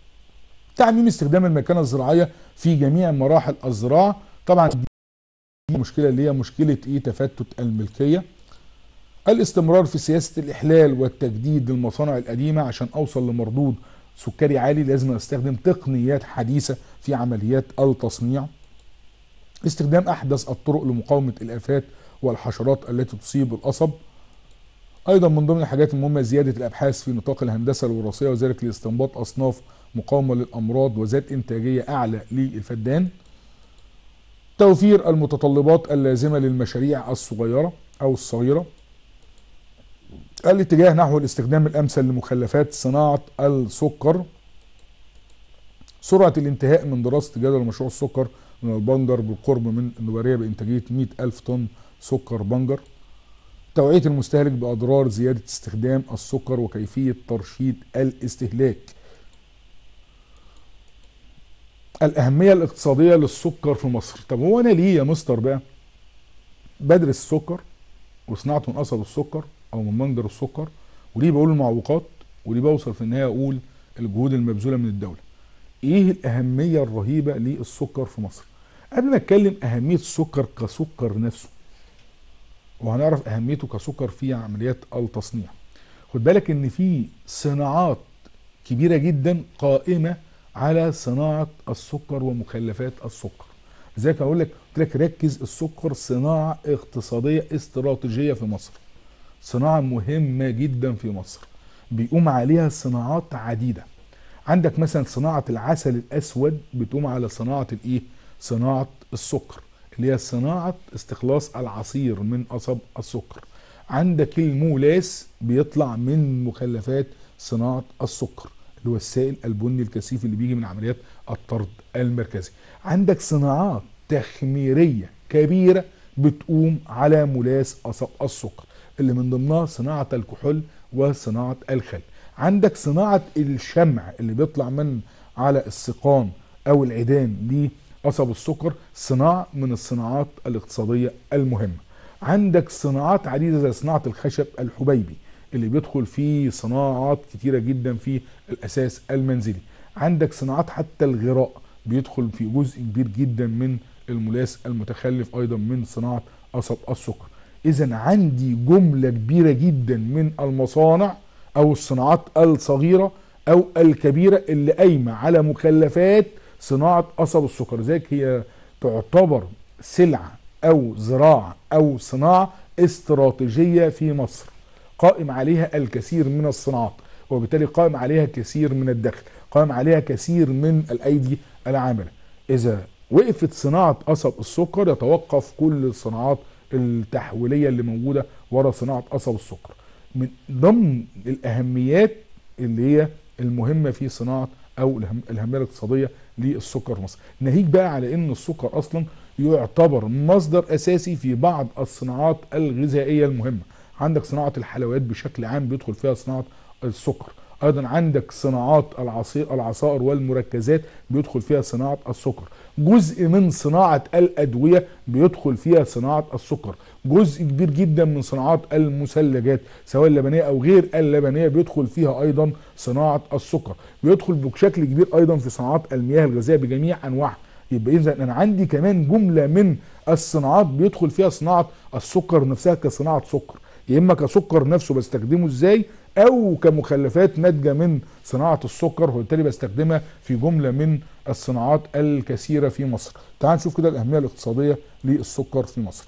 تعميم استخدام المكانة الزراعية في جميع مراحل الزراعة طبعا دي مشكلة اللي هي مشكلة إيه تفتت الملكية الاستمرار في سياسة الإحلال والتجديد للمصانع القديمة عشان أوصل لمردود سكري عالي لازم أستخدم تقنيات حديثة في عمليات التصنيع استخدام أحدث الطرق لمقاومة الآفات والحشرات التي تصيب القصب أيضا من ضمن الحاجات المهمة زيادة الأبحاث في نطاق الهندسة الوراثية وذلك لاستنباط أصناف مقاومة للأمراض وذات إنتاجية أعلى للفدان توفير المتطلبات اللازمة للمشاريع الصغيرة أو الصغيرة الاتجاه نحو الاستخدام الأمثل لمخلفات صناعة السكر سرعة الانتهاء من دراسة جدول مشروع السكر من البنجر بالقرب من النوبارية بإنتاجية 100 ألف طن سكر بنجر توعية المستهلك بأضرار زيادة استخدام السكر وكيفية ترشيد الاستهلاك الأهمية الاقتصادية للسكر في مصر طب هو أنا ليه يا مستر بقى بدرس السكر وصناعته من قصب السكر أو من منجر السكر وليه بقول المعوقات وليه بوصل في النهاية أقول الجهود المبذولة من الدولة ايه الاهميه الرهيبه للسكر في مصر قبل ما اتكلم اهميه السكر كسكر نفسه وهنعرف اهميته كسكر في عمليات التصنيع خد بالك ان في صناعات كبيره جدا قائمه على صناعه السكر ومخلفات السكر زي اقول لك قلت لك ركز السكر صناعه اقتصاديه استراتيجيه في مصر صناعه مهمه جدا في مصر بيقوم عليها صناعات عديده عندك مثلا صناعة العسل الأسود بتقوم على صناعة الإيه؟ صناعة السكر اللي هي صناعة استخلاص العصير من قصب السكر عندك المولاس بيطلع من مخلفات صناعة السكر اللي هو السائل البني الكثيف اللي بيجي من عمليات الطرد المركزي عندك صناعات تخميرية كبيرة بتقوم على مولاس قصب السكر اللي من ضمنها صناعة الكحول وصناعة الخل عندك صناعة الشمع اللي بيطلع من على السقان او العيدان لقصب السكر صناعة من الصناعات الاقتصادية المهمة عندك صناعات عديدة زي صناعة الخشب الحبيبي اللي بيدخل فيه صناعات كتيرة جدا في الاساس المنزلي عندك صناعات حتى الغراء بيدخل في جزء كبير جدا من الملاس المتخلف ايضا من صناعة قصب السكر اذا عندي جملة كبيرة جدا من المصانع او الصناعات الصغيره او الكبيره اللي قايمه على مخلفات صناعه قصب السكر ذلك هي تعتبر سلعه او زراعه او صناعه استراتيجيه في مصر قائم عليها الكثير من الصناعات وبالتالي قائم عليها كثير من الدخل قائم عليها كثير من الايدي العامله اذا وقفت صناعه قصب السكر يتوقف كل الصناعات التحويليه اللي موجوده ورا صناعه قصب السكر من ضمن الاهميات اللي هي المهمه في صناعه او الاهميه الاقتصاديه للسكر في مصر ناهيك بقى على ان السكر اصلا يعتبر مصدر اساسي في بعض الصناعات الغذائيه المهمه عندك صناعه الحلويات بشكل عام بيدخل فيها صناعه السكر ايضا عندك صناعات العصير العصائر والمركزات بيدخل فيها صناعه السكر جزء من صناعه الادويه بيدخل فيها صناعه السكر جزء كبير جدا من صناعات المثلجات سواء اللبنيه او غير اللبنيه بيدخل فيها ايضا صناعه السكر بيدخل بشكل كبير ايضا في صناعات المياه الغازيه بجميع انواعها يبقى اذا انا عندي كمان جمله من الصناعات بيدخل فيها صناعه السكر نفسها كصناعه سكر يا اما كسكر نفسه بستخدمه ازاي او كمخلفات ناتجه من صناعه السكر وبالتالي بستخدمها في جمله من الصناعات الكثيره في مصر تعال نشوف كده الاهميه الاقتصاديه للسكر في مصر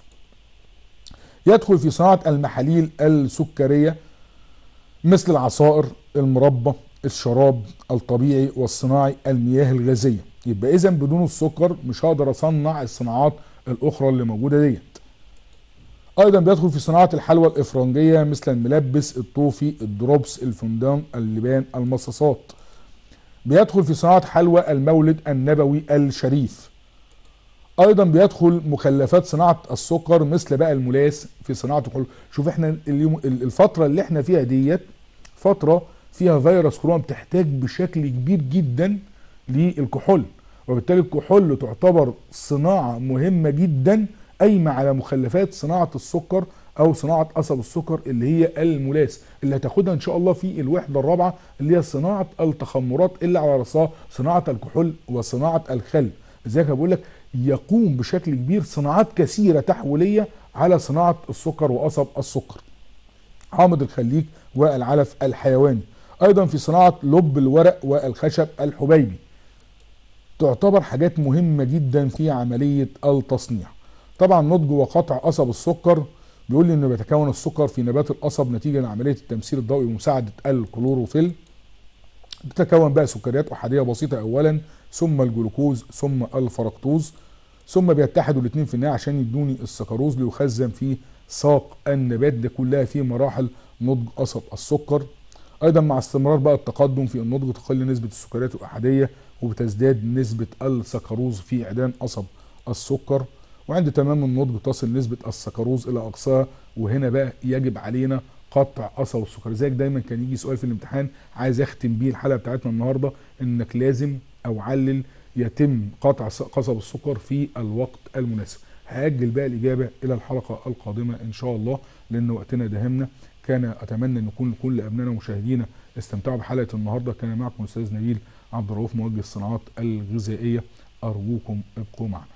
يدخل في صناعه المحاليل السكريه مثل العصائر المربى الشراب الطبيعي والصناعي المياه الغازيه يبقى اذا بدون السكر مش هقدر اصنع الصناعات الاخرى اللي موجوده ديت ايضا بيدخل في صناعه الحلوى الافرنجيه مثل الملبس الطوفي الدروبس الفندان اللبان المصاصات بيدخل في صناعه حلوى المولد النبوي الشريف ايضا بيدخل مخلفات صناعه السكر مثل بقى الملاس في صناعه الكحول شوف احنا اليوم الفتره اللي احنا فيها ديت فتره فيها فيروس كورونا بتحتاج بشكل كبير جدا للكحول وبالتالي الكحول تعتبر صناعه مهمه جدا قايمه على مخلفات صناعه السكر او صناعه قصب السكر اللي هي الملاس اللي هتاخدها ان شاء الله في الوحده الرابعه اللي هي صناعه التخمرات اللي على راسها صناعه الكحول وصناعه الخل لذلك بقول لك يقوم بشكل كبير صناعات كثيره تحويليه على صناعه السكر وقصب السكر حامض الخليج والعلف الحيواني ايضا في صناعه لب الورق والخشب الحبيبي تعتبر حاجات مهمه جدا في عمليه التصنيع طبعا نضج وقطع قصب السكر بيقول لي انه بيتكون السكر في نبات القصب نتيجه لعمليه التمثيل الضوئي ومساعده الكلوروفيل بتتكون بقى سكريات احاديه بسيطه اولا ثم الجلوكوز ثم الفركتوز ثم بيتحدوا الاثنين في النهايه عشان يدوني السكروز ليخزن في ساق النبات ده كلها في مراحل نضج قصب السكر ايضا مع استمرار بقى التقدم في النضج تقل نسبه السكريات الاحاديه وبتزداد نسبه السكروز في عيدان قصب السكر وعند تمام النضج تصل نسبه السكروز الى اقصاها وهنا بقى يجب علينا قطع قصب السكر زيك دايما كان يجي سؤال في الامتحان عايز اختم بيه الحلقه بتاعتنا النهارده انك لازم او علل يتم قطع قصب السكر في الوقت المناسب هاجل بقى الاجابه الى الحلقه القادمه ان شاء الله لان وقتنا داهمنا كان اتمنى ان يكون كل ابنائنا ومشاهدينا استمتعوا بحلقه النهارده كان معكم الاستاذ نبيل عبد الرؤوف موجه الصناعات الغذائيه ارجوكم ابقوا معنا